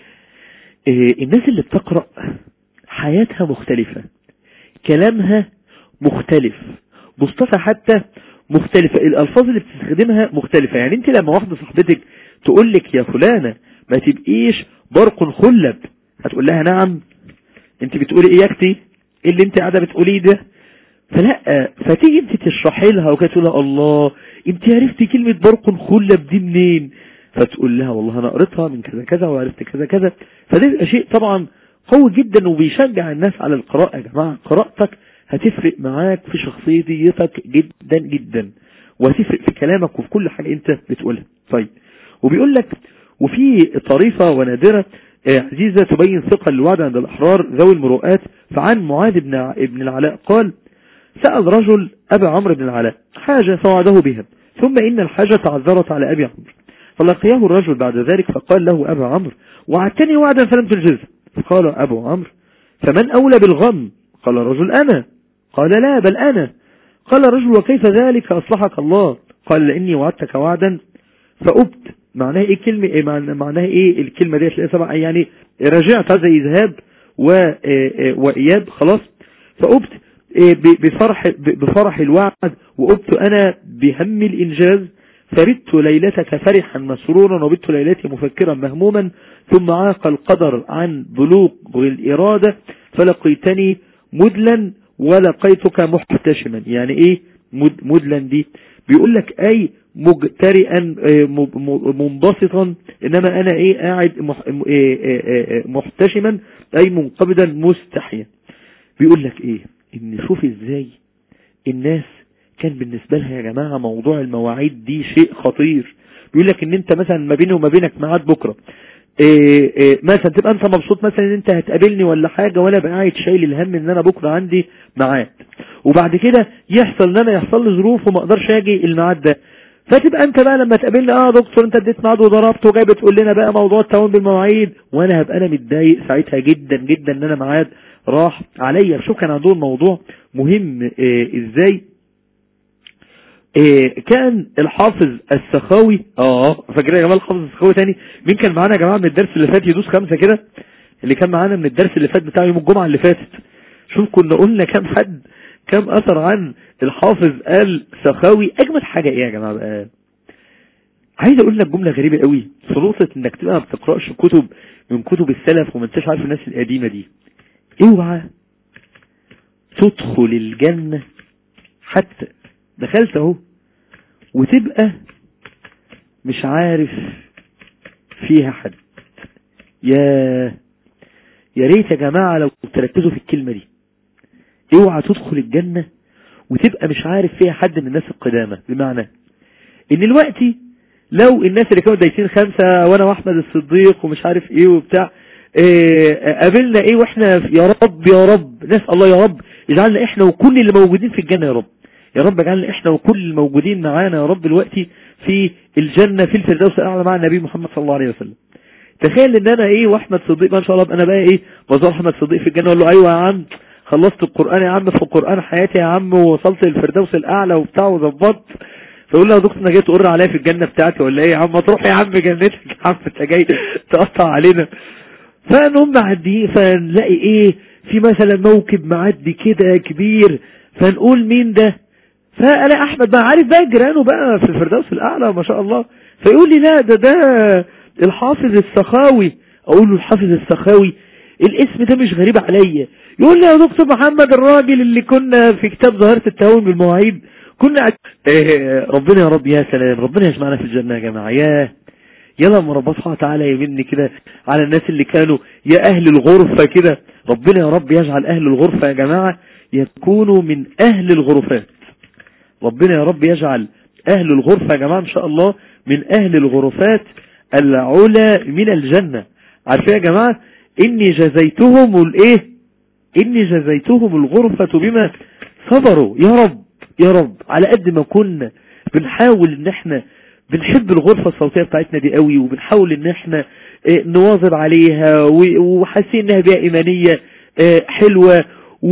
[SPEAKER 4] إيه الناس اللي بتقرأ حياتها مختلفة كلامها مختلف بوستاتها حتى مختلفة الالفاظ اللي بتستخدمها مختلفة يعني انت لما واحدة صاحبتك تقول لك يا فلانة ما تبقيش برق خلب هتقول لها نعم انت بتقولي ايه يا اختي ايه اللي انت قاعدة بتقوليه ده فلا فتيجي انت تشرحي لها وكده تقول لها الله انت عرفتي كلمة برق خلب دي منين فتقول لها والله انا قريتها من كذا كذا وعرفت كذا كذا فده شيء طبعا قوي جدا وبيشجع الناس على القراءة يا جماعة قراءتك هتفرق معاك في شخصيتك جدا جدا وهتفرق في كلامك وفي كل حاجة انت بتقولها طيب وبيقول لك وفي طريفة ونادرة عزيزة تبين ثقة الوعد عند الأحرار ذوي المروءات فعن معاذ بن ابن العلاء قال سأل رجل أبا عمرو بن العلاء حاجة فوعده بها ثم إن الحاجة تعذرت على أبي عمرو فلقيه الرجل بعد ذلك فقال له أبا عمرو وعدتني وعدا فلم تنجزه فقال أبو عمرو فمن أولى بالغم قال الرجل أنا قال لا بل أنا قال الرجل وكيف ذلك أصلحك الله قال لإني وعدتك وعدا فأبت معناها ايه كلمة ايه معناها ايه الكلمة دي سبع يعني رجعت زي ذهاب وإياب خلاص فأبت بفرح بفرح الوعد وأبت أنا بهم الإنجاز فردت ليلتك فرحا مسرورا وبت ليلتي مفكرا مهموما ثم عاق القدر عن بلوغ الإرادة فلقيتني مدلا ولقيتك محتشما يعني ايه مدلا دي بيقول لك اي مجترئا منبسطا انما انا ايه قاعد محتشما اي منقبضا مستحيا بيقول لك ايه ان شوف ازاي الناس كان بالنسبة لها يا جماعة موضوع المواعيد دي شيء خطير بيقول لك ان انت مثلا ما بيني وما بينك ميعاد بكرة إيه إيه مثلا تبقى انت مبسوط مثلا ان انت هتقابلني ولا حاجة وانا بقى قاعد شايل الهم ان انا بكرة عندي ميعاد وبعد كده يحصل ان انا يحصل لي ظروف وما اقدرش اجي الميعاد ده فتبقى انت بقى لما تقابلني اه دكتور انت اديت ميعاد وضربت وجاي بتقول لنا بقى موضوع التعاون بالمواعيد وانا هبقى انا متضايق ساعتها جدا جدا ان انا ميعاد راح عليا شوف كان عندهم موضوع مهم اه ازاي اه كان الحافظ السخاوي اه فاكرين يا جماعه الحافظ السخاوي تاني مين كان معانا يا جماعه من الدرس اللي فات يدوس خمسه كده اللي كان معانا من الدرس اللي فات بتاع يوم الجمعه اللي فاتت شوف كنا قلنا كام حد كام اثر عن الحافظ السخاوي اجمل حاجه ايه يا جماعه بقى عايز اقول لك جمله غريبه قوي في نقطه انك تبقى ما بتقراش كتب من كتب السلف وما انتش عارف الناس القديمه دي اوعى تدخل الجنه حتى دخلت اهو وتبقى مش عارف فيها حد يا يا ريت يا جماعة لو تركزوا في الكلمة دي اوعى تدخل الجنة وتبقى مش عارف فيها حد من الناس القدامى بمعنى ان الوقت لو الناس اللي كانوا دايسين خمسة وانا واحمد الصديق ومش عارف ايه وبتاع إيه قابلنا ايه واحنا يا رب يا رب نسأل الله يا رب اجعلنا احنا وكل اللي موجودين في الجنة يا رب يا رب اجعلنا احنا وكل الموجودين معانا يا رب دلوقتي في الجنة في الفردوس الاعلى مع النبي محمد صلى الله عليه وسلم تخيل ان انا ايه واحمد صديق ان شاء الله انا بقى ايه بزور احمد صديق في الجنة اقول له ايوه يا عم خلصت القرآن يا عم في القرآن حياتي يا عم ووصلت للفردوس الاعلى وبتاع وظبطت فيقول له يا دكتور انا جاي تقر عليا في الجنة بتاعتي ولا ايه يا عم ما تروح يا عم جنتك يا عم انت جاي تقطع علينا فنقوم معديين فنلاقي ايه في مثلا موكب معدي كده كبير فنقول مين ده فالاقي احمد بقى عارف بقى جيرانه بقى في الفردوس الاعلى ما شاء الله فيقول لي لا ده ده الحافظ السخاوي اقول له الحافظ السخاوي الاسم ده مش غريب عليا يقول لي يا دكتور محمد الراجل اللي كنا في كتاب ظاهرة التهاون بالمواعيد كنا إيه ربنا يا رب يا سلام ربنا يجمعنا في الجنة يا جماعة يا يلا لما ربنا سبحانه وتعالى يمن كده على الناس اللي كانوا يا اهل الغرفة كده ربنا يا رب يجعل اهل الغرفة يا جماعة يكونوا من اهل الغرفات ربنا يا رب يجعل اهل الغرفة يا جماعة ان شاء الله من اهل الغرفات العلا من الجنة عارفين يا جماعة اني جزيتهم الايه اني جزيتهم الغرفة بما صبروا يا رب يا رب على قد ما كنا بنحاول ان احنا بنحب الغرفة الصوتية بتاعتنا دي قوي وبنحاول ان احنا نواظب عليها وحاسين انها بيئة ايمانية حلوة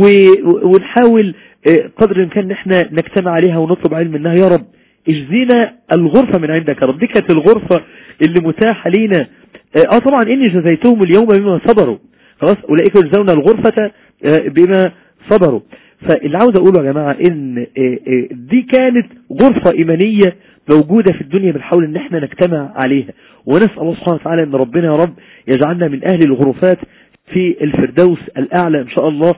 [SPEAKER 4] ونحاول قدر الامكان ان احنا نجتمع عليها ونطلب علم منها يا رب اجزينا الغرفة من عندك يا رب دي كانت الغرفة اللي متاحة لينا اه طبعا اني جزيتهم اليوم بما صبروا خلاص اولئك يجزون الغرفة بما صبروا فاللي عاوز اقوله يا جماعة ان دي كانت غرفة ايمانية موجودة في الدنيا بنحاول ان احنا نجتمع عليها ونسأل الله سبحانه وتعالى ان ربنا يا رب يجعلنا من اهل الغرفات في الفردوس الاعلى ان شاء الله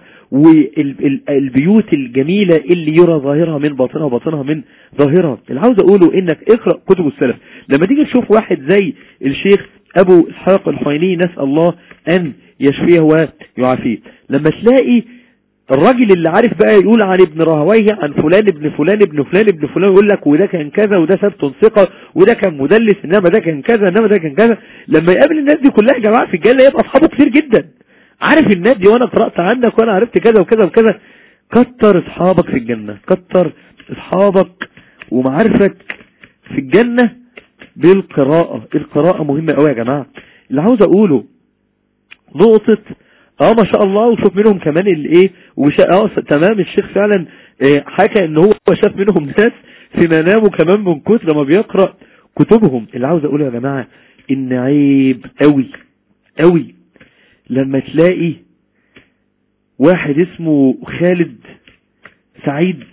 [SPEAKER 4] والبيوت الجميلة اللي يرى ظاهرها من باطنها وباطنها من ظاهرها اللي عاوز اقوله انك اقرأ كتب السلف لما تيجي تشوف واحد زي الشيخ ابو اسحاق الحويني نسأل الله ان يشفيه ويعافيه لما تلاقي الراجل اللي عارف بقى يقول عن ابن راهويه عن فلان ابن فلان ابن فلان ابن فلان يقول لك وده كان كذا وده ثبت ثقة وده كان مدلس انما ده كان كذا انما ده كان كذا لما يقابل الناس دي كلها يا جماعه في الجنه يبقى اصحابه كتير جدا عارف الناس دي وانا قرأت عنك وانا عرفت كذا وكذا وكذا كتر اصحابك في الجنة كتر اصحابك ومعارفك في الجنة بالقراءة القراءة مهمة قوي يا جماعة اللي عاوز اقوله نقطة اه ما شاء الله وشوف منهم كمان الايه وشا... اه تمام الشيخ فعلا اه حكى ان هو شاف منهم ناس في منامه كمان من كتر ما بيقرأ كتبهم اللي عاوز اقوله يا جماعة ان عيب قوي قوي لما تلاقي واحد اسمه خالد سعيد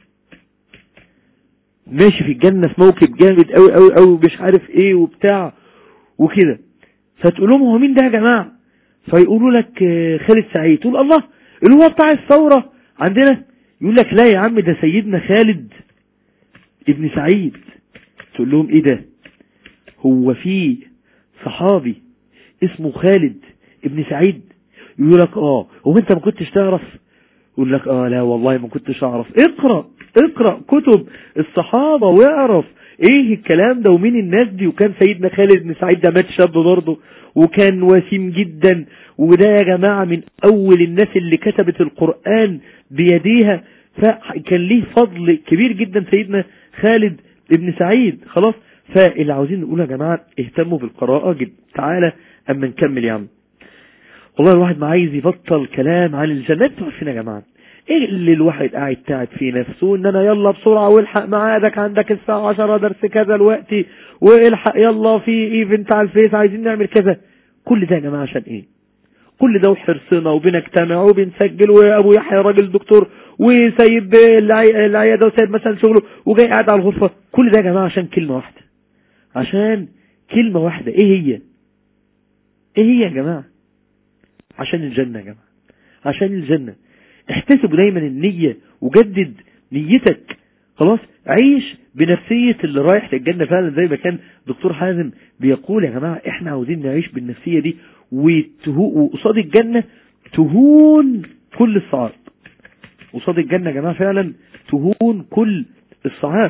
[SPEAKER 4] ماشي في الجنة في موكب جامد قوي قوي قوي مش عارف ايه وبتاع وكده فتقول لهم هو مين ده يا جماعة فيقولوا لك خالد سعيد تقول الله اللي هو بتاع الثورة عندنا يقول لك لا يا عم ده سيدنا خالد ابن سعيد تقول لهم ايه ده هو في صحابي اسمه خالد ابن سعيد يقول لك اه هو انت ما كنتش تعرف يقول لك اه لا والله ما كنتش اعرف اقرأ اقرأ كتب الصحابة واعرف ايه الكلام ده ومين الناس دي وكان سيدنا خالد بن سعيد ده مات شاب برضه وكان وسيم جدا وده يا جماعة من اول الناس اللي كتبت القرآن بيديها فكان ليه فضل كبير جدا سيدنا خالد ابن سعيد خلاص فاللي عاوزين نقول يا جماعة اهتموا بالقراءة جدا تعالى اما نكمل يا عم والله الواحد ما عايز يبطل كلام عن الجنات فين يا جماعة ايه اللي الواحد قاعد تعب في نفسه ان انا يلا بسرعة والحق ميعادك عندك الساعة 10 درس كذا الوقت والحق يلا في ايفنت على الفيس عايزين نعمل كذا كل ده يا جماعة عشان ايه كل ده وحرصنا وبنجتمع وبنسجل وابو يحيى راجل دكتور وسايب العي- العيادة وسايب مثلا شغله وجاي قاعد على الغرفة كل ده يا جماعة عشان كلمة واحدة عشان كلمة واحدة ايه هي ايه هي يا جماعة عشان الجنة يا جماعة عشان الجنة احتسبوا دايما النية وجدد نيتك خلاص عيش بنفسية اللي رايح للجنة فعلا زي ما كان دكتور حازم بيقول يا جماعة احنا عاوزين نعيش بالنفسية دي وتهو- وقصاد الجنة تهون كل الصعاب قصاد الجنة يا جماعة فعلا تهون كل الصعاب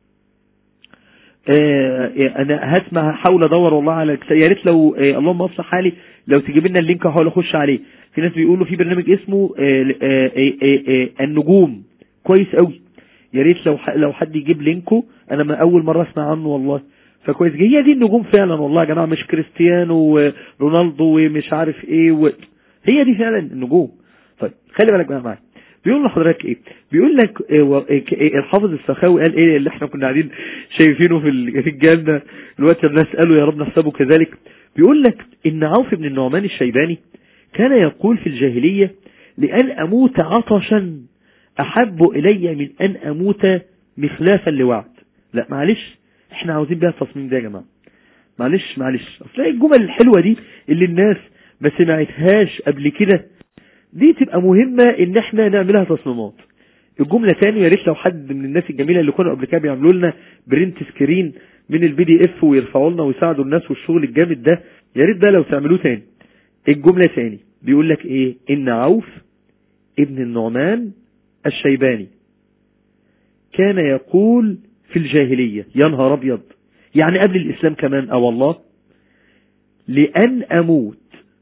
[SPEAKER 4] آه انا هسمع هحاول ادور والله على كتاب. يا ريت لو آه اللهم اصلح حالي لو تجيب لنا اللينك هحاول اخش عليه في ناس بيقولوا في برنامج اسمه آه آه آه آه آه النجوم كويس قوي يا ريت لو ح- لو حد يجيب لينكه انا ما اول مره اسمع عنه والله فكويس هي دي النجوم فعلا والله يا جماعه مش كريستيانو ورونالدو ومش عارف ايه و... هي دي فعلا النجوم طيب خلي بالك بقى معايا بيقول لحضرتك ايه بيقول لك إيه و- إيه ك- إيه الحافظ السخاوي قال ايه اللي احنا كنا قاعدين شايفينه في ال- في الجنه دلوقتي الناس قالوا يا رب نحسبه كذلك بيقول لك ان عوف بن النعمان الشيباني كان يقول في الجاهليه لان اموت عطشا احب الي من ان اموت مخلافا لوعد لا معلش احنا عاوزين بيها التصميم ده يا جماعه معلش معلش اصل هي الجمل الحلوه دي اللي الناس ما سمعتهاش قبل كده دي تبقى مهمة ان احنا نعملها تصميمات الجملة تاني يا ريت لو حد من الناس الجميلة اللي كانوا قبل كده بيعملوا لنا برنت سكرين من البي دي اف ويرفعوا لنا ويساعدوا الناس والشغل الجامد ده يا ريت ده لو تعملوه تاني الجملة تاني بيقول لك ايه ان عوف ابن النعمان الشيباني كان يقول في الجاهلية يا نهار ابيض يعني قبل الاسلام كمان اه والله لان اموت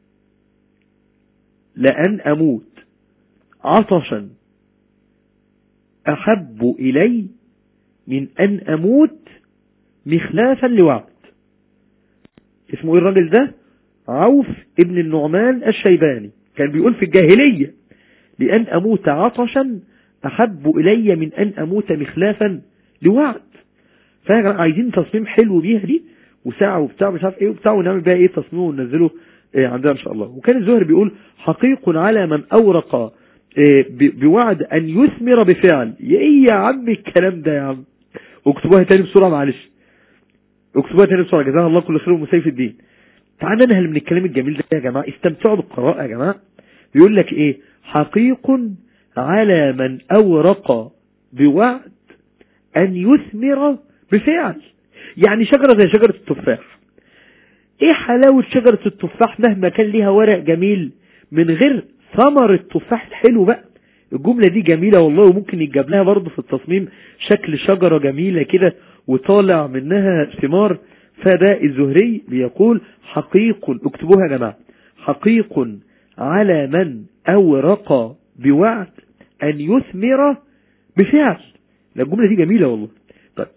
[SPEAKER 4] لأن أموت عطشا أحب إلي من أن أموت مخلافا لوعد اسمه ايه الراجل ده عوف ابن النعمان الشيباني كان بيقول في الجاهلية لأن أموت عطشا أحب إلي من أن أموت مخلافا لوعد فاحنا عايزين تصميم حلو بيها دي وساعة وبتاع مش عارف ايه وبتاع ونعمل بيها ايه تصميم وننزله إيه عندنا ان شاء الله وكان الزهر بيقول حقيق على من اورق إيه ب- بوعد ان يثمر بفعل يا ايه يا عم الكلام ده يا عم اكتبوها تاني بسرعة معلش اكتبوها تاني بسرعة جزاها الله كل خير ومسيف الدين تعال ننهل من الكلام الجميل ده يا جماعة استمتعوا بالقراءة يا جماعة بيقول لك ايه حقيق على من اورق بوعد ان يثمر بفعل يعني شجرة زي شجرة التفاح ايه حلاوة شجرة التفاح مهما كان ليها ورق جميل من غير ثمر التفاح الحلو بقى الجملة دي جميلة والله وممكن يتجاب لها برضه في التصميم شكل شجرة جميلة كده وطالع منها ثمار فده الزهري بيقول حقيق اكتبوها يا جماعة حقيق على من أورق بوعد أن يثمر بفعل لا الجملة دي جميلة والله طيب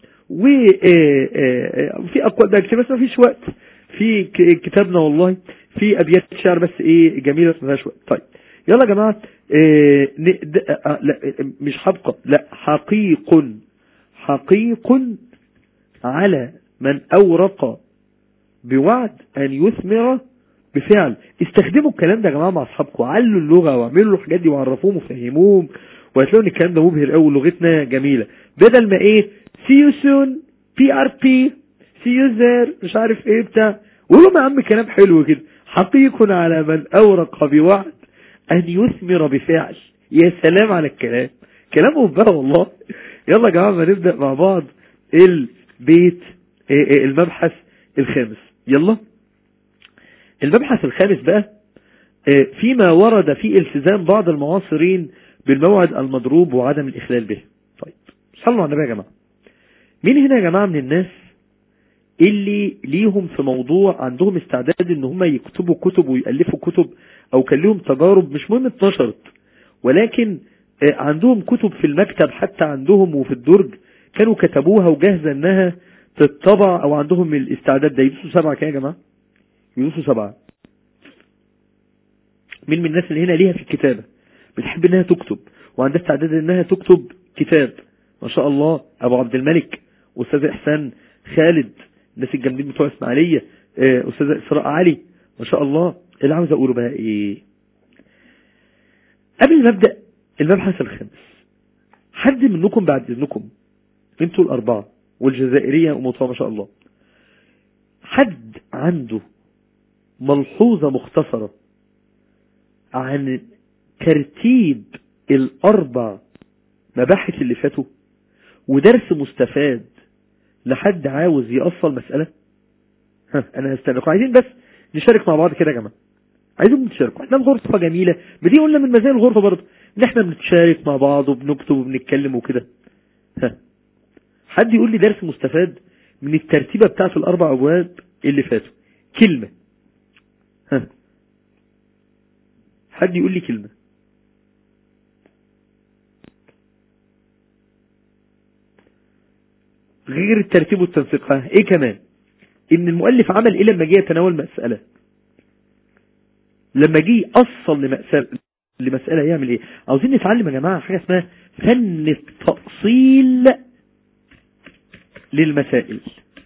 [SPEAKER 4] وفي أقوال بقى كتير بس ما فيش وقت في ك- كتابنا والله في أبيات شعر بس إيه جميلة بس ما فيهاش وقت طيب يلا يا جماعة إيه ن- د- آه، لا مش حبقى لا حقيق حقيق على من أورق بوعد أن يثمر بفعل استخدموا الكلام ده يا جماعة مع أصحابكم علوا اللغة واعملوا الحاجات دي وعرفوهم وفهموهم وهتلاقوا ان الكلام ده مبهر قوي لغتنا جميلة بدل ما ايه see you soon PRP see you there مش عارف ايه بتاع قولوا يا عم كلام حلو كده حقيق على من أورق بوعد أن يثمر بفعل يا سلام على الكلام كلام مبهر والله يلا يا جماعة ما نبدأ مع بعض البيت إيه إيه المبحث الخامس يلا المبحث الخامس بقى آه، فيما ورد في التزام بعض المعاصرين بالموعد المضروب وعدم الإخلال به طيب صلوا على النبي يا جماعة مين هنا يا جماعة من الناس اللي ليهم في موضوع عندهم استعداد ان هم يكتبوا كتب ويألفوا كتب او كان لهم تجارب مش مهم اتنشرت ولكن آه، عندهم كتب في المكتب حتى عندهم وفي الدرج كانوا كتبوها وجاهزة انها تتطبع او عندهم الاستعداد ده يدوسوا سبعة كده يا جماعة يدوسوا سبعة مين من الناس اللي هنا ليها في الكتابة بتحب انها تكتب وعندها استعداد انها تكتب كتاب ما شاء الله ابو عبد الملك استاذ احسان خالد الناس الجامدين بتوع اسماعيليه آه، استاذ اسراء علي ما شاء الله اللي عاوز اقوله بقى ايه قبل ما ابدا المبحث الخامس حد منكم بعد اذنكم انتوا الاربعه والجزائريه ومطوع ما شاء الله حد عنده ملحوظه مختصره عن ترتيب الاربع مباحث اللي فاتوا ودرس مستفاد لحد عاوز يأصل مسألة ها انا هستناكم عايزين بس نشارك مع بعض كده يا جماعة عايزين نتشاركوا احنا الغرفة جميلة بدي قلنا من مزايا الغرفة برضه ان احنا بنتشارك مع بعض وبنكتب وبنتكلم وكده ها حد يقول لي درس مستفاد من الترتيبة بتاعت الاربع ابواب اللي فاتوا كلمة ها حد يقول لي كلمة غير الترتيب والتنسيق ها ايه كمان ان المؤلف عمل ايه لما جه يتناول مسألة لما جه يأصل لمسألة لمسألة يعمل ايه عاوزين نتعلم يا جماعة حاجة اسمها فن التأصيل للمسائل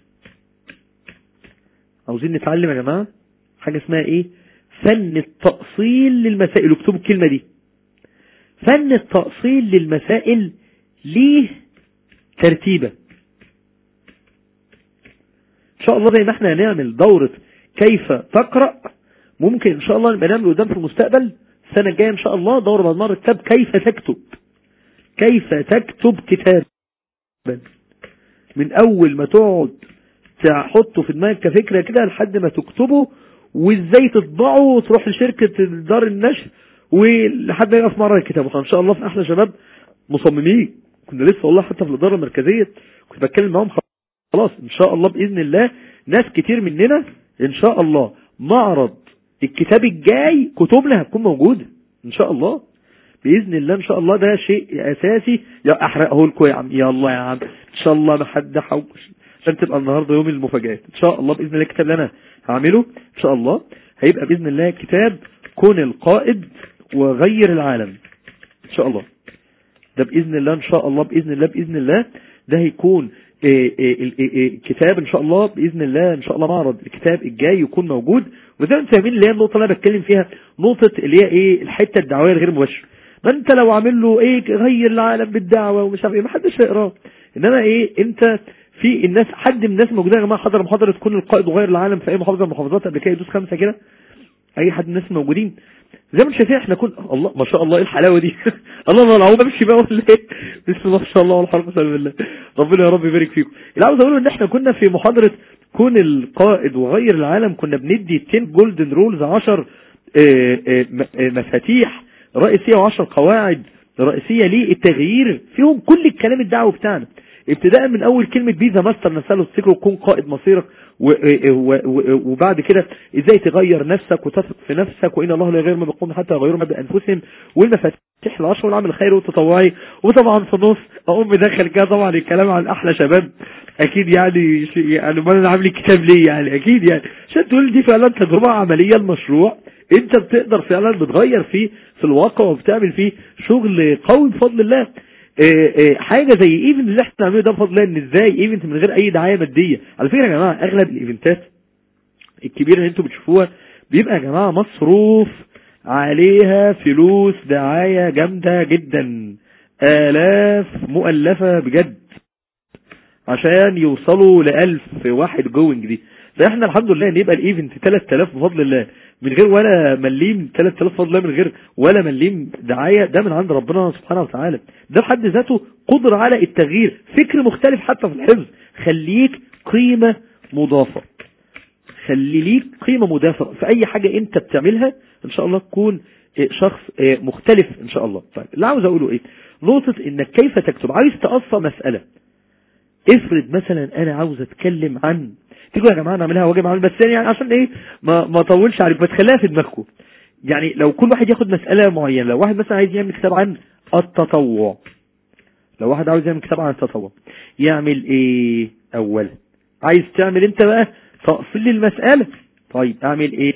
[SPEAKER 4] عاوزين نتعلم يا جماعة حاجة اسمها ايه فن التأصيل للمسائل اكتبوا الكلمة دي فن التأصيل للمسائل ليه ترتيبه ان شاء الله زي ما احنا هنعمل دورة كيف تقرأ ممكن ان شاء الله نبقى نعمل قدام في المستقبل السنة الجاية ان شاء الله دورة بعد مرة كتاب كيف تكتب كيف تكتب كتاب من اول ما تقعد تحطه في دماغك كفكرة كده لحد ما تكتبه وازاي تطبعه وتروح لشركة دار النشر ولحد ما يقف مرة الكتاب ان شاء الله في احلى شباب مصممين كنا لسه والله حتى في الاداره المركزيه كنت بتكلم معاهم خلاص ان شاء الله باذن الله ناس كتير مننا ان شاء الله معرض الكتاب الجاي كتبنا هتكون موجوده ان شاء الله باذن الله ان شاء الله ده شيء اساسي يا احرقه لكم يا عم يلا يا عم ان شاء الله ما حد حوش عشان تبقى النهارده يوم المفاجات ان شاء الله باذن الله الكتاب اللي انا هعمله ان شاء الله هيبقى باذن الله كتاب كن القائد وغير العالم ان شاء الله ده باذن الله ان شاء الله باذن الله باذن الله ده هيكون إيه إيه إيه كتاب ان شاء الله باذن الله ان شاء الله معرض الكتاب الجاي يكون موجود وزي ما انتم فاهمين اللي هي النقطه اللي انا بتكلم فيها نقطه اللي هي ايه الحته الدعويه الغير مباشره ما انت لو عامل له ايه غير العالم بالدعوه ومش عارف ايه ما حدش هيقراه انما ايه انت في الناس حد من الناس موجوده يا جماعه حضر محاضره كل القائد وغير العالم في اي محافظه من المحافظات قبل كده يدوس خمسه كده اي حد من الناس موجودين زي ما انتم شايفين احنا كل الله ما شاء الله ايه الحلاوه دي الله الله العظيم امشي بقى ولا ايه بسم الله ما شاء الله والحرب سلام بالله ربنا يا رب يبارك فيكم اللي عاوز اقوله ان احنا كنا في محاضره كون القائد وغير العالم كنا بندي 10 جولدن رولز 10 مفاتيح رئيسيه و10 قواعد رئيسيه للتغيير فيهم كل الكلام الدعوي بتاعنا ابتداء من اول كلمة بيزا ماستر نساله تفتكروا تكون قائد مصيرك وبعد كده ازاي تغير نفسك وتثق في نفسك وان الله لا يغير ما بقوم حتى يغيروا ما بانفسهم والمفاتيح العشر والعمل الخيري والتطوعي وطبعا في النص اقوم مدخل كده طبعا الكلام عن احلى شباب اكيد يعني يعني ما انا عامل الكتاب ليه يعني اكيد يعني عشان تقول دي فعلا تجربة عملية المشروع انت بتقدر فعلا بتغير فيه في الواقع وبتعمل فيه شغل قوي بفضل الله إيه إيه حاجة زي ايفنت اللي احنا بنعمله ده بفضل الله ان ازاي ايفنت من غير اي دعاية مادية على فكرة يا جماعة اغلب الايفنتات الكبيرة اللي انتوا بتشوفوها بيبقى يا جماعة مصروف عليها فلوس دعاية جامدة جدا آلاف مؤلفة بجد عشان يوصلوا لألف واحد جوينج دي فاحنا الحمد لله ان يبقى الايفنت 3000 بفضل الله من غير ولا مليم 3000 بفضل الله من غير ولا مليم دعاية ده من عند ربنا سبحانه وتعالى ده في حد ذاته قدرة على التغيير فكر مختلف حتى في الحفظ خليك قيمة مضافة خلي ليك قيمة مضافة في اي حاجة انت بتعملها ان شاء الله تكون شخص مختلف ان شاء الله طيب اللي عاوز اقوله ايه نقطة انك كيف تكتب عايز تقصى مسألة افرض مثلا انا عاوز اتكلم عن تيجوا يا جماعه نعملها واجب عمل بس يعني عشان ايه ما ما اطولش عليك بس خليها في دماغكم يعني لو كل واحد ياخد مسألة معينة لو واحد مثلا عايز يعمل كتاب عن التطوع لو واحد عاوز يعمل كتاب عن التطوع يعمل ايه اولا عايز تعمل انت بقى تأصيل المسألة طيب اعمل ايه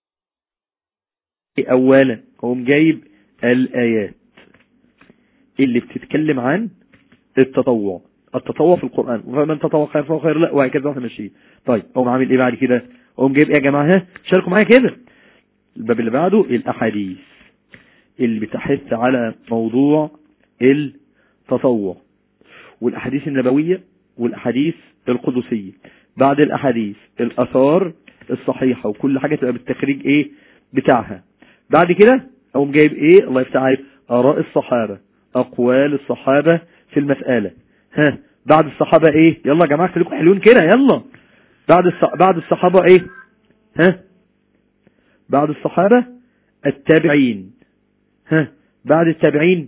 [SPEAKER 4] اولا قوم جايب الايات اللي بتتكلم عن التطوع التطوع في القرآن ومن تطوع خير فهو خير لا وهكذا واحنا ماشيين طيب قوم عامل ايه بعد كده قوم جايب ايه يا جماعه ها شاركوا معايا كده الباب اللي بعده الاحاديث اللي بتحث على موضوع التطوع والاحاديث النبويه والاحاديث القدسيه بعد الاحاديث الاثار الصحيحه وكل حاجه تبقى بالتخريج ايه بتاعها بعد كده اقوم جايب ايه الله يفتح عليك اراء الصحابه اقوال الصحابه في المساله ها بعد الصحابه ايه يلا يا جماعه خليكم حلوين كده يلا بعد الص... بعد الصحابه ايه ها بعد الصحابه التابعين ها بعد التابعين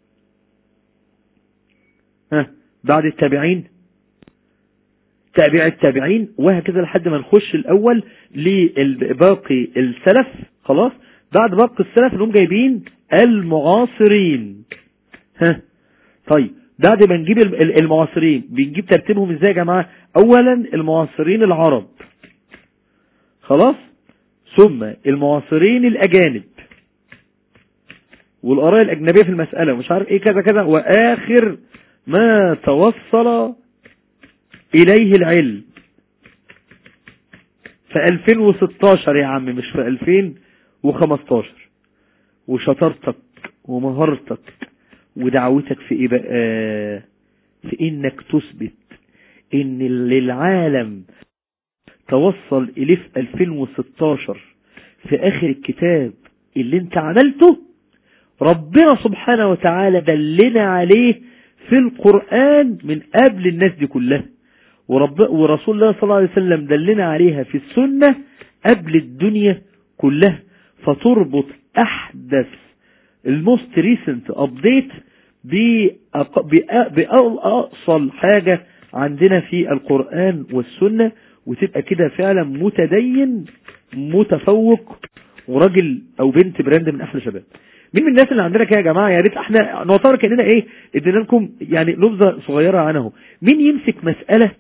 [SPEAKER 4] ها بعد التابعين تابع التابعين وهكذا لحد ما نخش الاول لباقي السلف خلاص بعد باقي السلف انهم جايبين المعاصرين ها طيب بعد ما نجيب المعاصرين بنجيب ترتيبهم ازاي يا جماعة اولا المعاصرين العرب خلاص ثم المعاصرين الاجانب والاراء الاجنبية في المسألة ومش عارف ايه كذا كذا واخر ما توصل اليه العلم في 2016 يا عم مش في 2015 وشطارتك ومهارتك ودعوتك في ايه بقى في انك تثبت ان اللي العالم توصل اليه في 2016 في اخر الكتاب اللي انت عملته ربنا سبحانه وتعالى دلنا عليه في القرآن من قبل الناس دي كلها ورب ورسول الله صلى الله عليه وسلم دلنا عليها في السنة قبل الدنيا كلها فتربط احدث الموست ريسنت ابديت بأصل حاجة عندنا في القرآن والسنة وتبقى كده فعلا متدين متفوق وراجل او بنت براند من احلى شباب مين من الناس اللي عندنا كده يا جماعة يا ريت احنا نعتبر كأننا ايه ادينا لكم يعني نبذة صغيرة عنه مين يمسك مسألة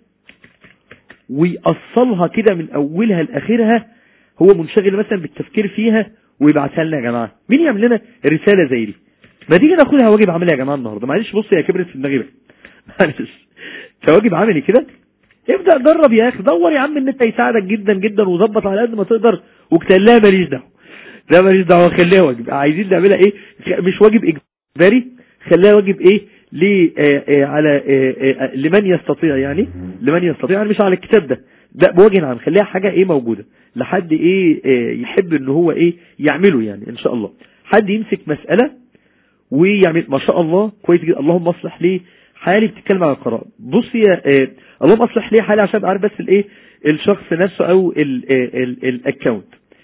[SPEAKER 4] ويأصلها كده من اولها لاخرها هو منشغل مثلا بالتفكير فيها ويبعتها لنا يا جماعة مين يعمل لنا رسالة زي دي ما تيجي ناخدها واجب عملي يا جماعة النهاردة معلش بص يا كبرت في دماغي بقى معلش كواجب عملي كده ابدأ جرب يا اخي دور يا عم النت هيساعدك جدا جدا وظبط على قد ما تقدر واكتب لها ماليش دعوه ده ماليش دعوه خليها واجب عايزين نعملها ايه مش واجب اجباري خليها واجب ايه ليه آه آه على آه لمن يستطيع يعني لمن يستطيع يعني مش على الكتاب ده ده بوجه عام خليها حاجة ايه موجودة لحد ايه يحب ان هو ايه يعمله يعني ان شاء الله حد يمسك مسألة ويعمل ما شاء الله كويس جدا اللهم اصلح لي حالي بتتكلم على القراءة بص يا اه اللهم اصلح لي حالي عشان عارف بس الايه الشخص نفسه او الاكونت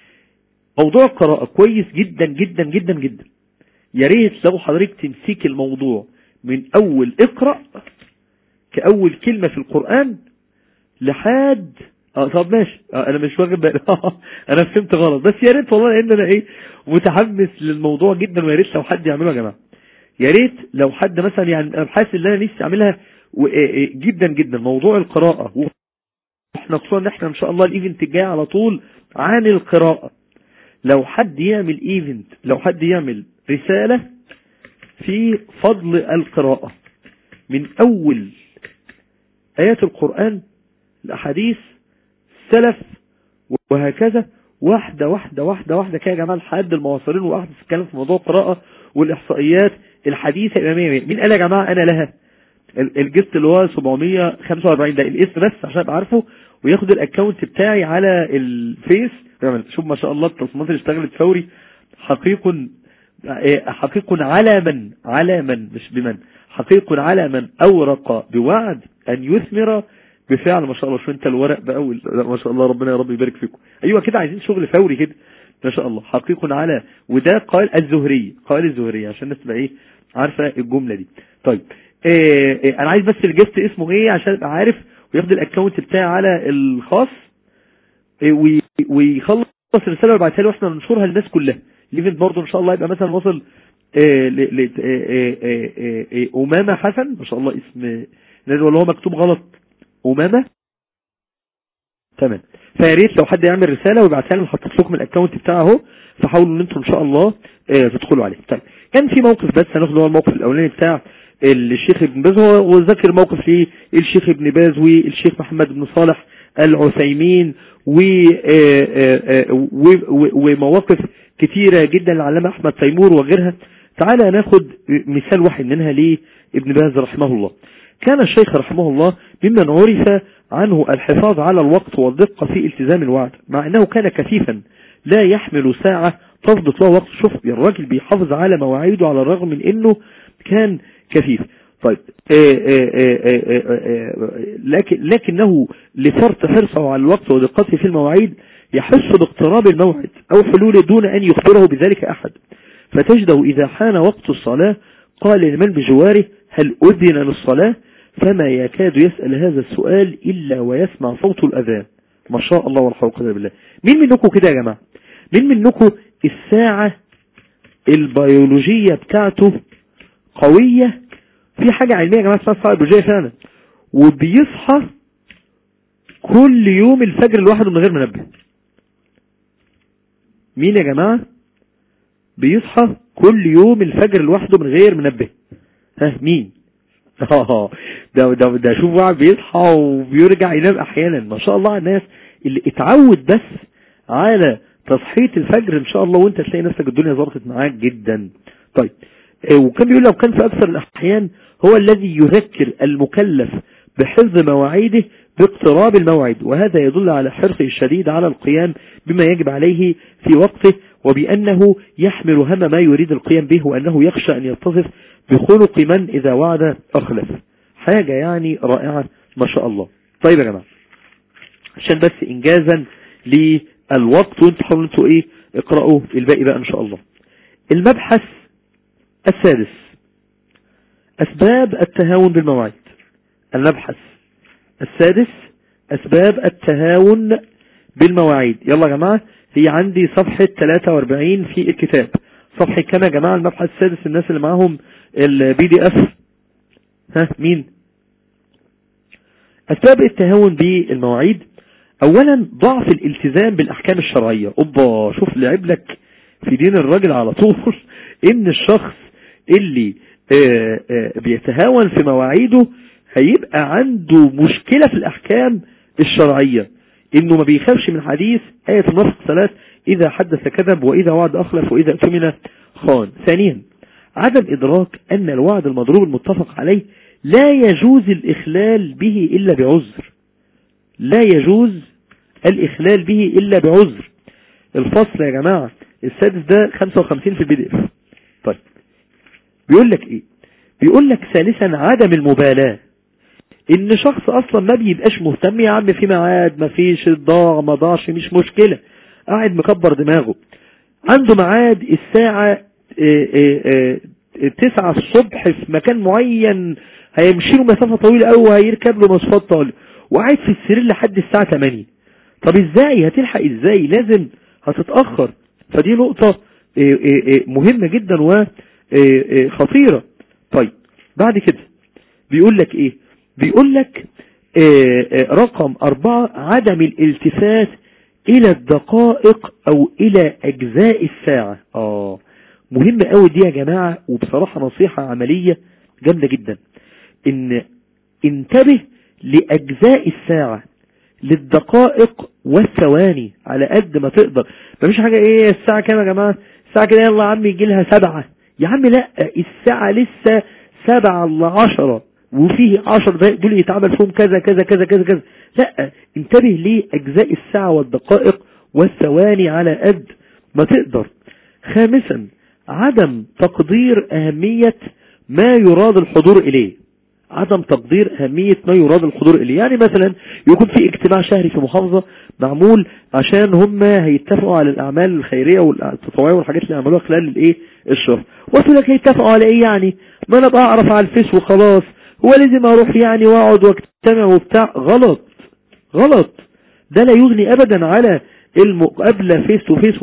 [SPEAKER 4] موضوع القراءة كويس جدا جدا جدا جدا يا ريت لو حضرتك تمسك الموضوع من اول اقرأ كاول كلمة في القرآن لحد اه طب ماشي اه انا مش واخد بالي انا فهمت غلط بس يا ريت والله ان انا ايه متحمس للموضوع جدا ويا ريت لو حد يعمله يا جماعه يا ريت لو حد مثلا يعني انا حاسس ان انا نفسي اعملها جدا جدا موضوع القراءه احنا خصوصا ان احنا ان شاء الله الايفنت الجاي على طول عن القراءه لو حد يعمل ايفنت لو حد يعمل رساله في فضل القراءه من اول ايات القران الاحاديث السلف وهكذا واحدة واحدة واحدة واحدة كده يا جماعة لحد المواصلين وواحدة تتكلم في موضوع القراءة والإحصائيات الحديثة الإمامية مين قال يا جماعة أنا لها الجست اللي هو 745 ده الاسم بس عشان ابقى عارفه وياخد الاكونت بتاعي على الفيس شوف ما شاء الله التصميمات اللي اشتغلت فوري حقيق حقيق على من على من مش بمن حقيق على من أورق بوعد أن يثمر بفعل ما شاء الله شو انت الورق بقى ما شاء الله ربنا يا رب يبارك فيكم ايوه كده عايزين شغل فوري كده ما شاء الله حقيق على وده قال الزهري قال الزهري عشان الناس تبقى ايه عارفه الجمله دي طيب إيه إيه انا عايز بس الجست اسمه ايه عشان ابقى عارف وياخد الاكونت بتاعي على الخاص إيه ويخلص الرساله ويبعتها لي واحنا ننشرها للناس كلها الايفنت برضه ان شاء الله يبقى مثلا وصل آه، ل- ل- آه، آه، آه، آه، آه، أمامة حسن ما شاء الله اسم ولا هو مكتوب غلط أمامة تمام فيا ريت لو حد يعمل رسالة ويبعتها لي حطيت لكم الاكونت بتاعه اهو فحاولوا ان انتم ان شاء الله آه، تدخلوا عليه طيب كان في موقف بس هناخد هو الموقف الاولاني بتاع الشيخ ابن باز هو وذكر موقف ليه الشيخ ابن باز والشيخ محمد بن صالح العثيمين و آه، آه، آه، و- و- ومواقف كتيرة جدا للعلامة احمد تيمور وغيرها تعالى ناخد مثال واحد منها لابن باز رحمه الله كان الشيخ رحمه الله ممن عرف عنه الحفاظ على الوقت والدقة في التزام الوعد مع أنه كان كثيفا لا يحمل ساعة تضبط له وقت شوف الراجل بيحافظ على مواعيده على الرغم من أنه كان كثيف طيب آه، آه، آه، آه، آه، آه، لكن لكنه لفرط حرصه على الوقت ودقته في المواعيد يحس باقتراب الموعد أو حلوله دون أن يخبره بذلك أحد فتجده إذا حان وقت الصلاة قال لمن بجواره هل أذن للصلاة فما يكاد يسأل هذا السؤال إلا ويسمع صوت الأذان ما شاء الله ولا حول ولا قوة إلا بالله مين منكم كده يا جماعة مين منكم الساعة البيولوجية بتاعته قوية في حاجة علمية يا جماعة اسمها الساعة البيولوجية فعلا وبيصحى كل يوم الفجر لوحده من غير منبه مين يا جماعة بيصحى كل يوم الفجر لوحده من غير منبه ها مين اه ده ده ده شوف واحد بيصحى وبيرجع ينام احيانا ما شاء الله على الناس اللي اتعود بس على تصحية الفجر ان شاء الله وانت تلاقي نفسك الدنيا ظبطت معاك جدا طيب آه، وكان بيقول لو كان في اكثر الاحيان هو الذي يذكر المكلف بحفظ مواعيده باقتراب الموعد وهذا يدل على حرصه الشديد على القيام بما يجب عليه في وقته وبأنه يحمل هم ما يريد القيام به وأنه يخشى أن يتصف بخلق من إذا وعد أخلف حاجة يعني رائعة ما شاء الله طيب يا جماعة عشان بس إنجازا للوقت وانتوا حاولوا انتوا ايه اقرأوا الباقي بقى ان شاء الله المبحث السادس أسباب التهاون بالمواعيد المبحث السادس أسباب التهاون بالمواعيد يلا يا جماعة هي عندي صفحة 43 في الكتاب صفحة كام يا جماعة المبحث السادس الناس اللي معاهم البي دي اف ها مين أسباب التهاون بالمواعيد أولا ضعف الالتزام بالأحكام الشرعية أوبا شوف لعب لك في دين الراجل على طول إن الشخص اللي آه، آه، بيتهاون في مواعيده هيبقى عنده مشكلة في الأحكام الشرعية إنه ما بيخافش من حديث آية النصف ثلاث إذا حدث كذب وإذا وعد أخلف وإذا اؤتمن خان ثانيا عدم إدراك أن الوعد المضروب المتفق عليه لا يجوز الإخلال به إلا بعذر لا يجوز الإخلال به إلا بعذر الفصل يا جماعة السادس ده 55 في البي دي اف طيب بيقول لك ايه بيقول لك ثالثا عدم المبالاة ان شخص اصلا ما بيبقاش مهتم يا عم في ميعاد ما فيش ضاع ما ضاعش مش مشكلة قاعد مكبر دماغه عنده ميعاد الساعة اه اه اه تسعة الصبح في مكان معين هيمشي له مسافة طويلة قوي وهيركب له مواصلات طويلة وقاعد في السرير لحد الساعة 8 طب ازاي هتلحق ازاي لازم هتتأخر فدي نقطة اه اه اه مهمة جدا وخطيرة طيب بعد كده بيقول لك ايه بيقول لك رقم أربعة عدم الالتفات إلى الدقائق أو إلى أجزاء الساعة آه مهم قوي دي يا جماعة وبصراحة نصيحة عملية جامدة جدا إن انتبه لأجزاء الساعة للدقائق والثواني على قد ما تقدر مفيش حاجة ايه الساعة كام يا جماعة الساعة كده يلا يا عم يجي لها سبعة يا عم لا الساعة لسه سبعة لعشرة وفيه عشر دقائق دول يتعمل فيهم كذا كذا كذا كذا كذا لا انتبه لأجزاء الساعة والدقائق والثواني على قد ما تقدر خامسا عدم تقدير أهمية ما يراد الحضور إليه عدم تقدير أهمية ما يراد الحضور إليه يعني مثلا يكون في اجتماع شهري في محافظة معمول عشان هم هيتفقوا على الأعمال الخيرية والتطوعية والحاجات اللي يعملوها خلال الايه الشهر وقلت لك هيتفقوا على ايه يعني ما انا بقى اعرف على الفيس وخلاص هو لازم اروح يعني واقعد واجتمع وبتاع غلط غلط ده لا يغني ابدا على المقابلة فيس تو فيس والناس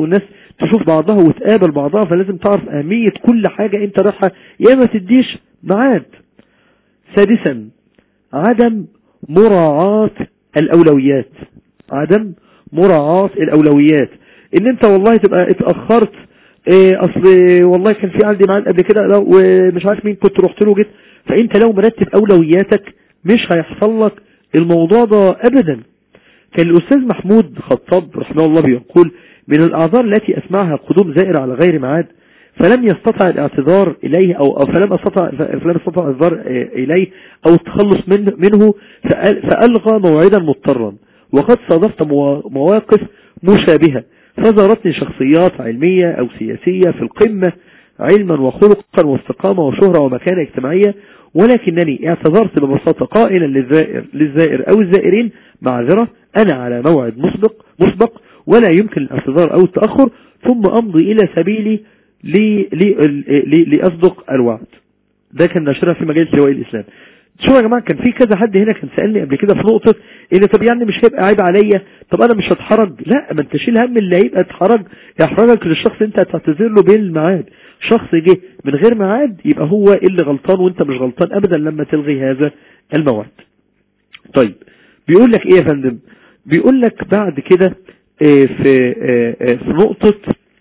[SPEAKER 4] تشوف بعضها وتقابل بعضها فلازم تعرف اهمية كل حاجة انت رايحة يا ما تديش ميعاد سادسا عدم مراعاة الاولويات عدم مراعاة الاولويات ان انت والله تبقى اتأخرت ايه اصل والله كان في عندي ميعاد قبل كده لو ومش عارف مين كنت رحت له جيت فانت لو مرتب اولوياتك مش هيحصل لك الموضوع ده ابدا كان الاستاذ محمود خطاب رحمه الله بيقول من الاعذار التي اسمعها قدوم زائر على غير ميعاد فلم يستطع الاعتذار اليه او, أو فلم استطع فلم يستطع الاعتذار اليه او التخلص منه, منه فأل- فالغى موعدا مضطرا وقد صادفت موا- مواقف مشابهة فزارتني شخصيات علمية او سياسية في القمة علما وخلقا واستقامة وشهرة ومكانة اجتماعية ولكنني اعتذرت ببساطة قائلا للزائر, للزائر او الزائرين معذرة انا على موعد مسبق مسبق ولا يمكن الاعتذار او التأخر ثم امضي الى سبيلي لي لي لي لأصدق الوعد ده كان نشرها في مجال لواء الإسلام شو يا جماعة كان في كذا حد هنا كان سألني قبل كده في نقطة ان طب يعني مش هيبقى عيب عليا طب انا مش هتحرج لا ما انت شيل هم اللي هيبقى اتحرج يحرجك للشخص انت هتعتذر له بالميعاد شخص جه من غير ميعاد يبقى هو اللي غلطان وانت مش غلطان ابدا لما تلغي هذا الموعد طيب بيقول لك ايه يا فندم بيقول لك بعد كده آه، في آه، آه، في نقطة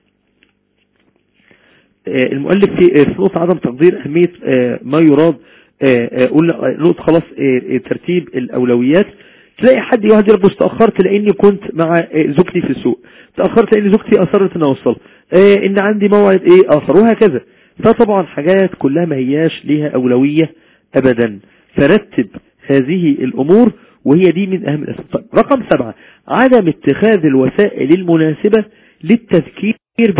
[SPEAKER 4] آه، المؤلف في آه، في نقطة عدم تقدير أهمية آه، ما يراد آه، آه، قول آه، نقطة خلاص آه، آه، ترتيب الأولويات تلاقي حد يقعد يقول بص تأخرت لأني كنت مع آه، زوجتي في السوق تأخرت لأن زوجتي أصرت أن أوصل آه، إن عندي موعد إيه آخر وهكذا فطبعا حاجات كلها ما هياش ليها أولوية أبدا فرتب هذه الأمور وهي دي من أهم الأسباب طيب، رقم سبعة عدم اتخاذ الوسائل المناسبة للتذكير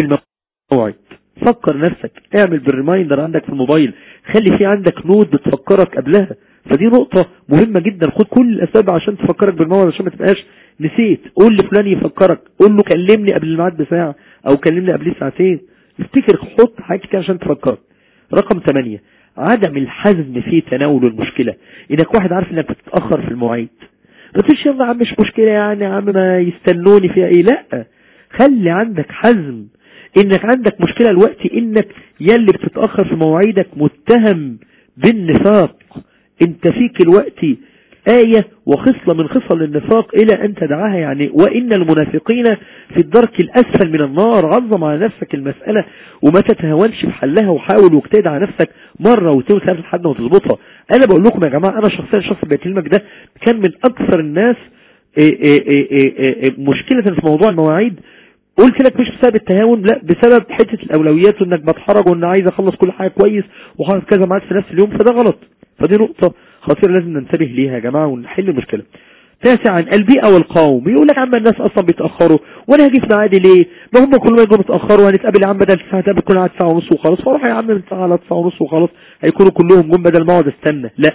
[SPEAKER 4] بالموعد فكر نفسك اعمل بالريمايندر عندك في الموبايل خلي في عندك نوت بتفكرك قبلها فدي نقطة مهمة جدا خد كل الأسباب عشان تفكرك بالموعد عشان ما تبقاش نسيت قول لفلان يفكرك قول له كلمني قبل الميعاد بساعة أو كلمني قبل ساعتين افتكر حط حاجة كده عشان تفكرك رقم 8 عدم الحزم في تناول المشكلة انك واحد عارف انك بتتأخر في المواعيد ما تقولش يلا يا عم مش مشكلة يعني يا عم ما يستنوني فيها ايه لا خلي عندك حزم انك عندك مشكلة الوقت انك يلي بتتأخر في مواعيدك متهم بالنفاق انت فيك الوقت آية وخصلة من خصل النفاق إلى أن تدعاها يعني وإن المنافقين في الدرك الأسفل من النار عظم على نفسك المسألة وما تتهاونش في حلها وحاول واجتهد على نفسك مرة واثنين وثلاثة لحد ما تظبطها أنا بقول لكم يا جماعة أنا شخصيا الشخص اللي بكلمك ده كان من أكثر الناس إيه إيه إيه إيه إيه مشكلة في موضوع المواعيد قلت لك مش بسبب التهاون لا بسبب حتة الأولويات وإنك بتحرج وإن عايز أخلص كل حاجة كويس وحاطط كذا ميعاد في نفس اليوم فده غلط فدي نقطة خطيرة لازم ننتبه ليها يا جماعة ونحل المشكلة تاسعا البيئة والقوم يقول لك عم الناس اصلا بيتأخروا وانا هجي في ميعادي ليه ما هم كلهم يجوا متأخروا وهنتقابل يا عم بدل ساعة نتقابل كل قعد ساعة ونص وخلاص فروح يا عم من ساعة على ساعة ونص وخلاص هيكونوا كلهم جم بدل ما اقعد استنى لا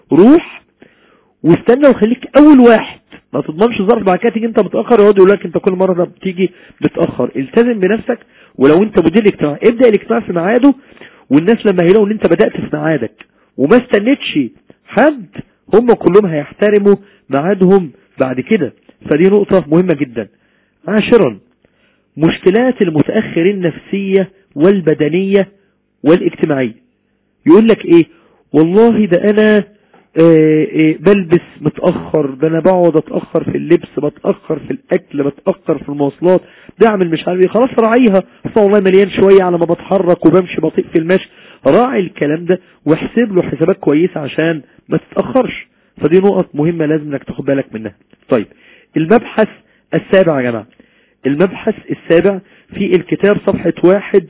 [SPEAKER 4] روح واستنى وخليك اول واحد ما تضمنش ظرف بعد كده تيجي انت متاخر يقعد يقول لك انت كل مره بتيجي متاخر التزم بنفسك ولو انت مدير الاجتماع ابدا الاجتماع في ميعاده والناس لما هيلاقوا ان انت بدات في ميعادك وما استنيتش حد هم كلهم هيحترموا ميعادهم بعد كده فدي نقطه مهمه جدا عاشرا مشكلات المتاخرين النفسيه والبدنيه والاجتماعيه يقول لك ايه والله ده انا آه، آه، بلبس متأخر ده انا بقعد اتأخر في اللبس بتأخر في الاكل بتأخر في المواصلات بعمل مش عارف ايه خلاص راعيها اصلا والله مليان شوية على ما بتحرك وبمشي بطيء في المشي راعي الكلام ده واحسب له حسابات كويسة عشان ما تتأخرش فدي نقط مهمة لازم انك تاخد بالك منها طيب المبحث السابع يا جماعة المبحث السابع في الكتاب صفحة واحد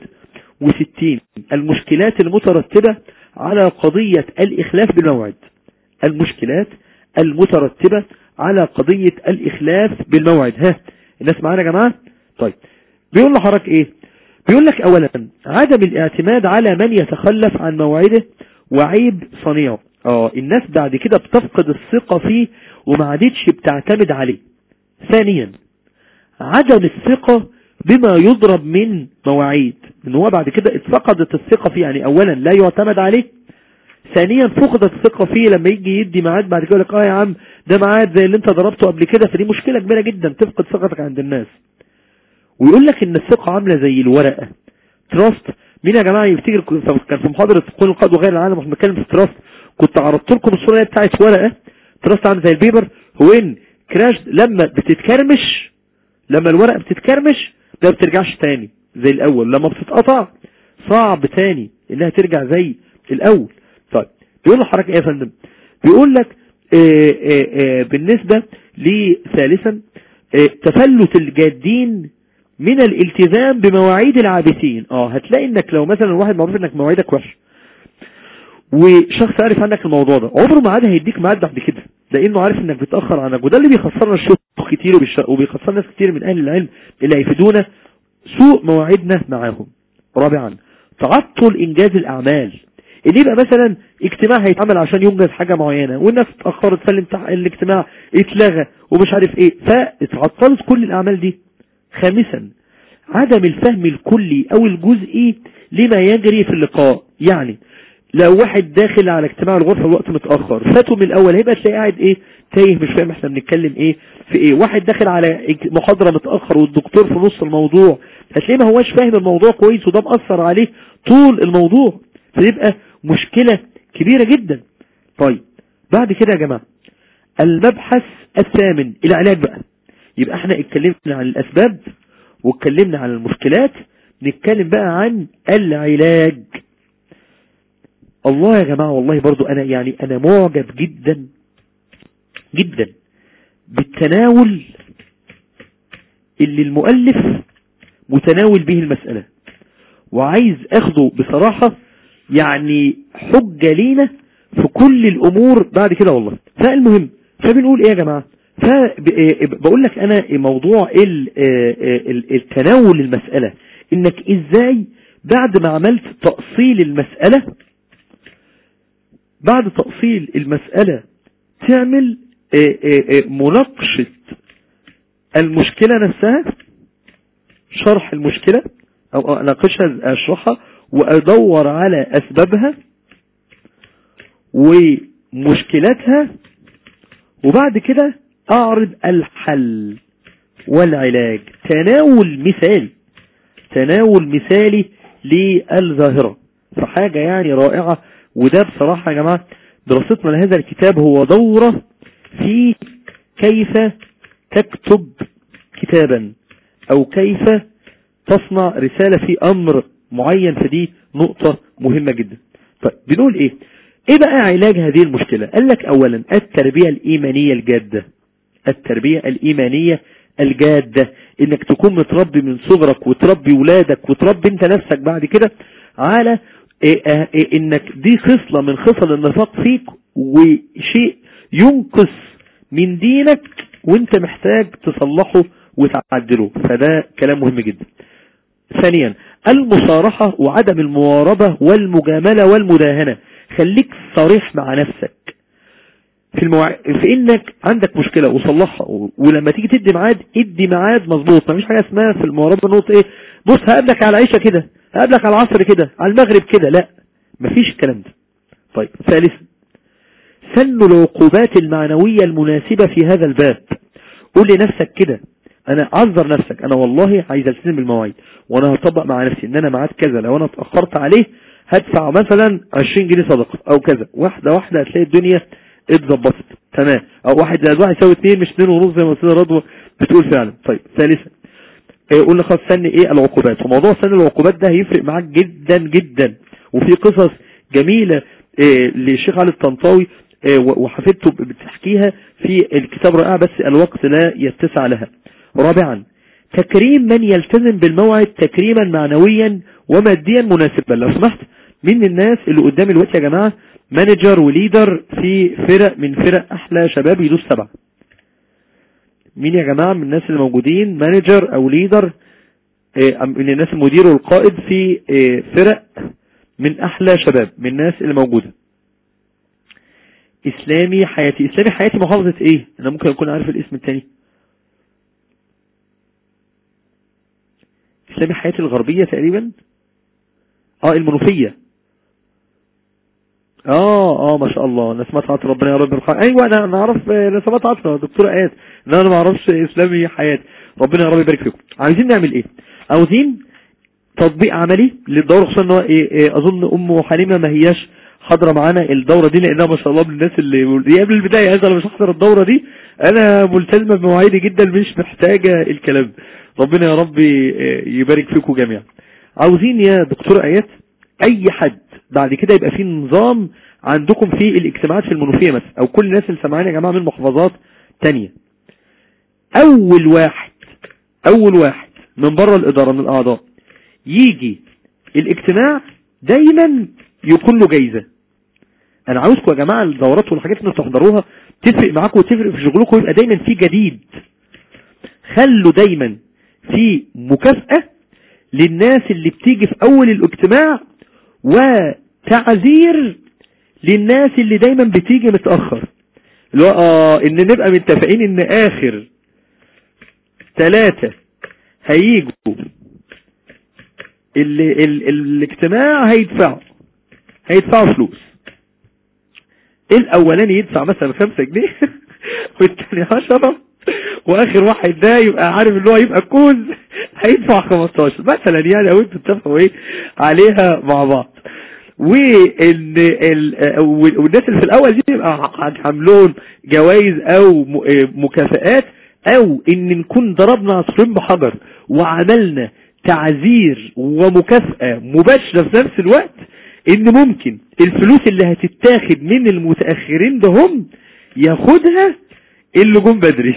[SPEAKER 4] وستين المشكلات المترتبة على قضية الإخلاف بالموعد المشكلات المترتبة على قضية الإخلاف بالموعد ها الناس معانا يا جماعة طيب بيقول لحضرتك ايه بيقول لك اولا عدم الاعتماد على من يتخلف عن موعده وعيب صنيعه اه الناس بعد كده بتفقد الثقة فيه وما عادتش بتعتمد عليه ثانيا عدم الثقة بما يضرب من مواعيد ان هو بعد كده اتفقدت الثقة فيه يعني اولا لا يعتمد عليه ثانيا فقدت الثقة فيه لما يجي يدي ميعاد بعد كده يقول لك اه يا عم ده ميعاد زي اللي انت ضربته قبل كده فدي مشكلة كبيرة جدا تفقد ثقتك عند الناس ويقول لك ان الثقة عاملة زي الورقة تراست مين يا جماعة يفتكر كنت- كان في محاضرة قول القائد وغير العالم واحنا بنتكلم في تراست كنت عرضت لكم الصورة اللي هي بتاعت ورقة تراست عامل زي البيبر هو ان كراش لما بتتكرمش لما الورقة بتتكرمش ده ما بترجعش تاني زي الاول لما بتتقطع صعب تاني انها ترجع زي الاول طيب بيقول لحضرتك ايه يا فندم بيقول لك آه، آه، آه، بالنسبة لثالثا آه، تفلت الجادين من الالتزام بمواعيد العابثين اه هتلاقي انك لو مثلا واحد معروف انك مواعيدك وحش وشخص عارف عنك الموضوع ده عمره ما عاد هيديك ميعاد بعد كده لانه عارف انك بتاخر عنك وده اللي بيخسرنا الشغل كتير وبيش- وبيخسر ناس كتير من اهل العلم اللي هيفيدونا سوء مواعيدنا معاهم رابعا تعطل انجاز الاعمال اللي يبقى مثلا اجتماع هيتعمل عشان ينجز حاجة معينة والناس اتأخرت فالامتح- الاجتماع اتلغى ومش عارف ايه فاتعطلت كل الاعمال دي خامسا عدم الفهم الكلي او الجزئي لما يجري في اللقاء يعني لو واحد داخل على اجتماع الغرفة الوقت متأخر فاته من الاول هيبقى تلاقي قاعد ايه تايه مش فاهم احنا بنتكلم ايه في ايه واحد داخل على اج- محاضرة متأخر والدكتور في نص الموضوع هتلاقيه ما هواش فاهم الموضوع كويس وده مأثر عليه طول الموضوع فيبقى مشكلة كبيرة جدا طيب بعد كده يا جماعة المبحث الثامن العلاج بقى يبقى احنا اتكلمنا عن الاسباب واتكلمنا عن المشكلات نتكلم بقى عن العلاج الله يا جماعة والله برضو انا يعني انا معجب جدا جدا بالتناول اللي المؤلف متناول به المسألة وعايز اخده بصراحة يعني حجة لينا في كل الامور بعد كده والله فالمهم فبنقول ايه يا جماعة فبقول لك انا موضوع ال- ال- التناول المسألة انك ازاي بعد ما عملت تأصيل المسألة بعد تأصيل المسألة تعمل آه، آه، آه، مناقشة المشكلة نفسها شرح المشكلة او اناقشها اشرحها وادور على اسبابها ومشكلتها وبعد كده اعرض الحل والعلاج تناول مثالي تناول مثالي للظاهرة فحاجة يعني رائعة وده بصراحة يا جماعة دراستنا لهذا الكتاب هو دورة في كيف تكتب كتابا او كيف تصنع رسالة في امر معين فدي نقطة مهمة جدا طيب بنقول ايه ايه بقى علاج هذه المشكلة قال لك اولا التربية الايمانية الجادة التربية الايمانية الجادة انك تكون متربي من صغرك وتربي ولادك وتربي انت نفسك بعد كده على إيه آه إيه انك دي خصلة من خصل النفاق فيك وشيء ينقص من دينك وانت محتاج تصلحه وتعدله فده كلام مهم جدا ثانيا المصارحة وعدم المواربة والمجاملة والمداهنة خليك صريح مع نفسك في, الموع... في انك عندك مشكلة وصلحها و... ولما تيجي تدي ميعاد ادي ميعاد مظبوط مفيش حاجة اسمها في المواربة نقطة ايه بص هقابلك على العشاء كده هقابلك على العصر كده على المغرب كده لا مفيش الكلام ده طيب ثالثا سن العقوبات المعنوية المناسبة في هذا الباب قول لنفسك كده انا عذر نفسك انا والله عايز التزم بالمواعيد وانا هطبق مع نفسي ان انا ميعاد كذا لو انا اتاخرت عليه هدفع مثلا 20 جنيه صدقه او كذا واحده واحده هتلاقي الدنيا اتظبطت تمام او واحد زائد واحد يساوي اثنين مش اثنين ونص زي ما استاذه رضوى بتقول فعلا طيب ثالثا إيه قلنا خلاص سن ايه العقوبات وموضوع سن العقوبات ده هيفرق معاك جدا جدا وفي قصص جميله إيه للشيخ علي الطنطاوي إيه وحفيدته بتحكيها في الكتاب رائع بس الوقت لا يتسع لها رابعا تكريم من يلتزم بالموعد تكريما معنويا وماديا مناسبا لو سمحت من الناس اللي قدامي الوقت يا جماعة مانجر وليدر في فرق من فرق احلى شباب يدوس سبعة مين يا جماعة من الناس اللي موجودين مانجر او ليدر من الناس المدير والقائد في فرق من احلى شباب من الناس اللي موجودة اسلامي حياتي اسلامي حياتي محافظة ايه انا ممكن اكون عارف الاسم التاني اسلامي حياتي الغربية تقريبا اه المنوفية اه اه ما شاء الله نسمات عطر ربنا يا رب يرحمها ايوه انا انا اعرف آه، نسمات عطر دكتوره ايات ان انا ما اعرفش اسلامي حياتي ربنا يا رب يبارك فيكم عايزين نعمل ايه عاوزين تطبيق عملي للدوره خصوصا ان هو إيه إيه اظن ام حليمه ما هياش حاضره معانا الدوره دي لانها ما شاء الله من الناس اللي دي قبل البدايه عايز انا مش هحضر الدوره دي انا ملتزمه بمواعيدي جدا مش محتاجه الكلام ربنا يا رب آه، يبارك فيكم جميعا عاوزين يا دكتور ايات اي حد بعد كده يبقى في نظام عندكم في الاجتماعات في المنوفيه مثلا او كل الناس اللي سامعاني يا جماعه من محافظات تانية اول واحد اول واحد من بره الاداره من الاعضاء يجي الاجتماع دايما يكون له جايزه انا عاوزكم يا جماعه الدورات والحاجات اللي انتوا تحضروها تفرق معاكم وتفرق في شغلكم ويبقى دايما في جديد خلوا دايما في مكافأة للناس اللي بتيجي في اول الاجتماع وتعذير للناس اللي دايما بتيجي متأخر اللي هو اه ان نبقى متفقين ان اخر ثلاثة هيجوا اللي ال الاجتماع هيدفعوا هيدفعوا فلوس الاولاني يدفع مثلا خمسة جنيه والتاني عشرة واخر واحد ده يبقى عارف ان هو يبقى كوز هيدفع 15 مثلا يعني او انتوا اتفقوا ايه عليها مع بعض وان ال... والناس اللي في الاول دي يبقى عاملون جوائز او م- مكافآت او ان نكون ضربنا عصفورين بحجر وعملنا تعذير ومكافأة مباشرة في نفس الوقت ان ممكن الفلوس اللي هتتاخد من المتأخرين ده هم ياخدها اللي جم بدري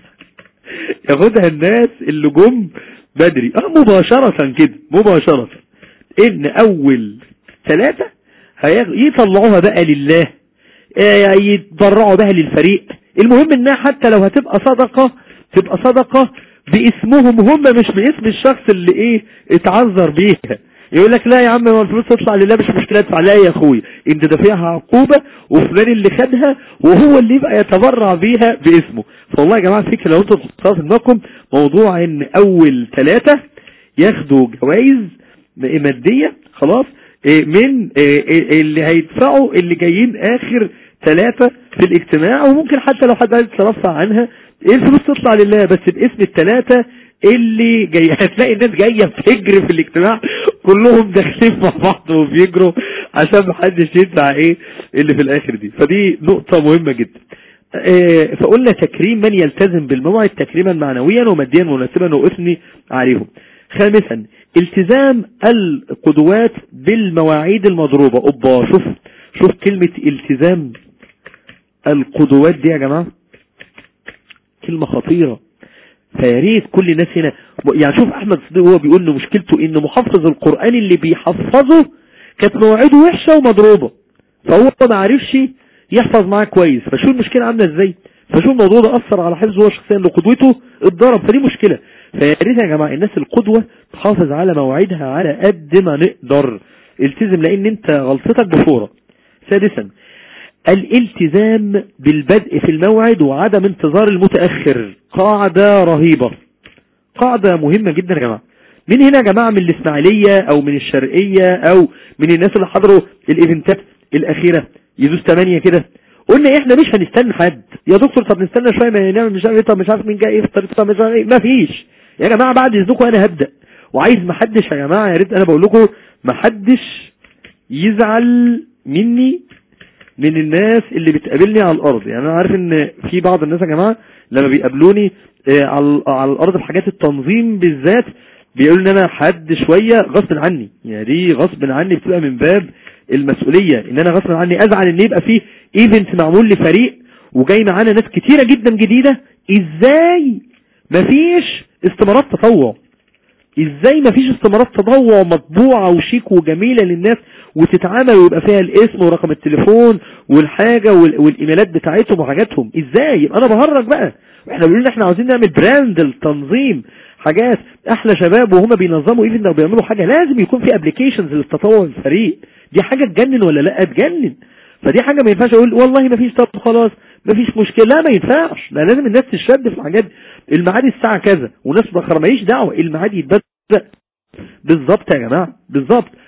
[SPEAKER 4] ياخدها الناس اللي جم بدري اه مباشرة كده مباشرة ان اول ثلاثة هيغ- يطلعوها بقى لله آه، يتبرعوا بها للفريق المهم انها حتى لو هتبقى صدقة تبقى صدقة باسمهم هم مش باسم الشخص اللي ايه اتعذر بيها يقول لك لا يا عم هو الفلوس تطلع لله مش مشكلة ادفع لا يا اخويا انت دافعها عقوبة وفلان اللي خدها وهو اللي يبقى يتبرع بيها باسمه فوالله يا جماعة فكرة لو انتوا تحطوها في دماغكم موضوع ان اول ثلاثة ياخدوا جوائز مادية خلاص إيه من إيه اللي هيدفعوا اللي جايين اخر ثلاثة في الاجتماع وممكن حتى لو حد عايز يترفع عنها ايه الفلوس تطلع لله بس باسم الثلاثة اللي جاي هتلاقي الناس جاية بتجري في الاجتماع كلهم داخلين مع بعض وبيجروا عشان محدش يدفع ايه اللي في الاخر دي فدي نقطة مهمة جدا آه، فقلنا تكريم من يلتزم بالموعد تكريما معنويا وماديا مناسبا واثني عليهم خامسا التزام القدوات بالمواعيد المضروبة اوبا شوف شوف كلمة التزام القدوات دي يا جماعة كلمة خطيرة فياريت كل الناس هنا يعني شوف احمد صديق هو بيقول له مشكلته ان محفظ القرآن اللي بيحفظه كانت مواعيده وحشة ومضروبة فهو ما عرفش يحفظ معاه كويس فشو المشكلة عاملة ازاي فشو الموضوع ده اثر على حفظه هو شخصيا لقدوته اتضرب فدي مشكلة فياريت يا جماعة الناس القدوة تحافظ على مواعيدها على قد ما نقدر التزم لان انت غلطتك بفورة سادسا الالتزام بالبدء في الموعد وعدم انتظار المتأخر قاعدة رهيبة قاعدة مهمة جدا يا جماعة من هنا يا جماعة من الإسماعيلية أو من الشرقية أو من الناس اللي حضروا الإيفنتات الأخيرة يدوس 8 كده قلنا احنا مش هنستنى حد يا دكتور طب نستنى شوية ما نعمل مش عارف ايه طب مش عارف مين جاي يفطر طب مش عارف ايه ما فيش يا جماعة بعد اذنكم انا هبدأ وعايز محدش يا جماعة يا ريت انا بقول لكم محدش يزعل مني من الناس اللي بتقابلني على الارض يعني انا عارف ان في بعض الناس يا جماعة لما بيقابلوني آه، على على الارض في حاجات التنظيم بالذات بيقولوا ان انا حد شوية غصب عني يعني دي غصب عني بتبقى من باب المسؤولية ان انا غصب عني ازعل ان يبقى في ايفنت معمول لفريق وجاي معانا ناس كتيرة جدا جديدة ازاي مفيش استمارات تطوع ازاي مفيش استمارات تطوع مطبوعة وشيك وجميلة للناس وتتعامل ويبقى فيها الاسم ورقم التليفون والحاجة وال- والايميلات بتاعتهم وحاجاتهم ازاي يبقى انا بهرج بقى احنا بنقول ان احنا عاوزين نعمل براند التنظيم حاجات احلى شباب وهم بينظموا ايفنت او بيعملوا حاجة لازم يكون في ابلكيشنز للتطوع في الفريق دي حاجة تجنن ولا لا تجنن فدي حاجة ما ينفعش اقول والله ما فيش طب خلاص ما فيش مشكلة لا ما ينفعش لا لازم الناس تشد في الحاجات دي. الميعاد الساعة كذا وناس متأخرة ماليش دعوة الميعاد يتبدأ بالظبط يا جماعة بالظبط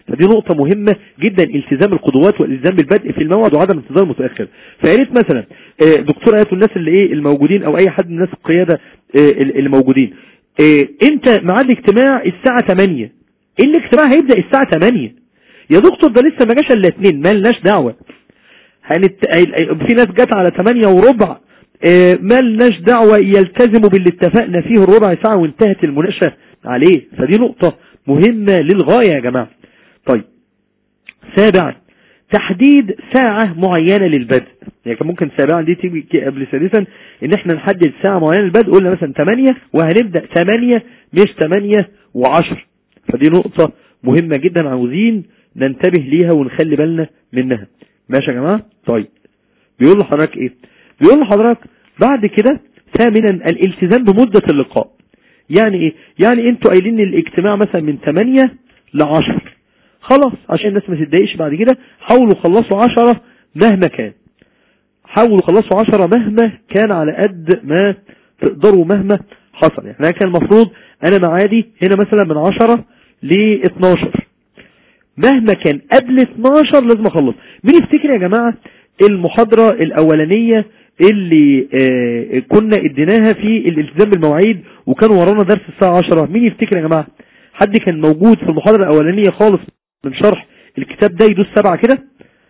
[SPEAKER 4] فدي نقطة مهمة جدا التزام القدوات والالتزام بالبدء في الموعد وعدم انتظار المتأخر فيا ريت مثلا آه، دكتور ايات الناس اللي ايه الموجودين او اي حد من الناس القيادة آه، اللي موجودين آه، انت ميعاد الاجتماع الساعة 8 الاجتماع هيبدأ الساعة 8 يا دكتور ده لسه ما جاش الا 2 مالناش دعوة هنت... في ناس جت على 8 وربع آه، مالناش دعوة يلتزموا باللي اتفقنا فيه الربع ساعة وانتهت المناقشة عليه فدي نقطة مهمة للغاية يا جماعة طيب سابعا تحديد ساعة معينة للبدء يعني كان ممكن سابعا دي تيجي قبل سادسا ان احنا نحدد ساعة معينة للبدء قلنا مثلا 8 وهنبدأ 8 مش 8 و10 فدي نقطة مهمة جدا عاوزين ننتبه ليها ونخلي بالنا منها ماشي يا جماعة طيب بيقول لحضرتك ايه بيقول لحضرتك بعد كده ثامنا الالتزام بمدة اللقاء يعني ايه يعني انتوا قايلين الاجتماع مثلا من 8 ل 10 خلاص عشان الناس ما تتضايقش بعد كده حاولوا خلصوا 10 مهما كان حاولوا خلصوا 10 مهما كان على قد ما تقدروا مهما حصل يعني كان المفروض انا معادي هنا مثلا من 10 ل 12 مهما كان قبل 12 لازم اخلص مين يفتكر يا جماعة المحاضرة الاولانية اللي آه كنا اديناها في الالتزام بالمواعيد وكان ورانا درس الساعة 10 مين يفتكر يا جماعة حد كان موجود في المحاضرة الاولانية خالص من شرح الكتاب ده يدوس سبعة كده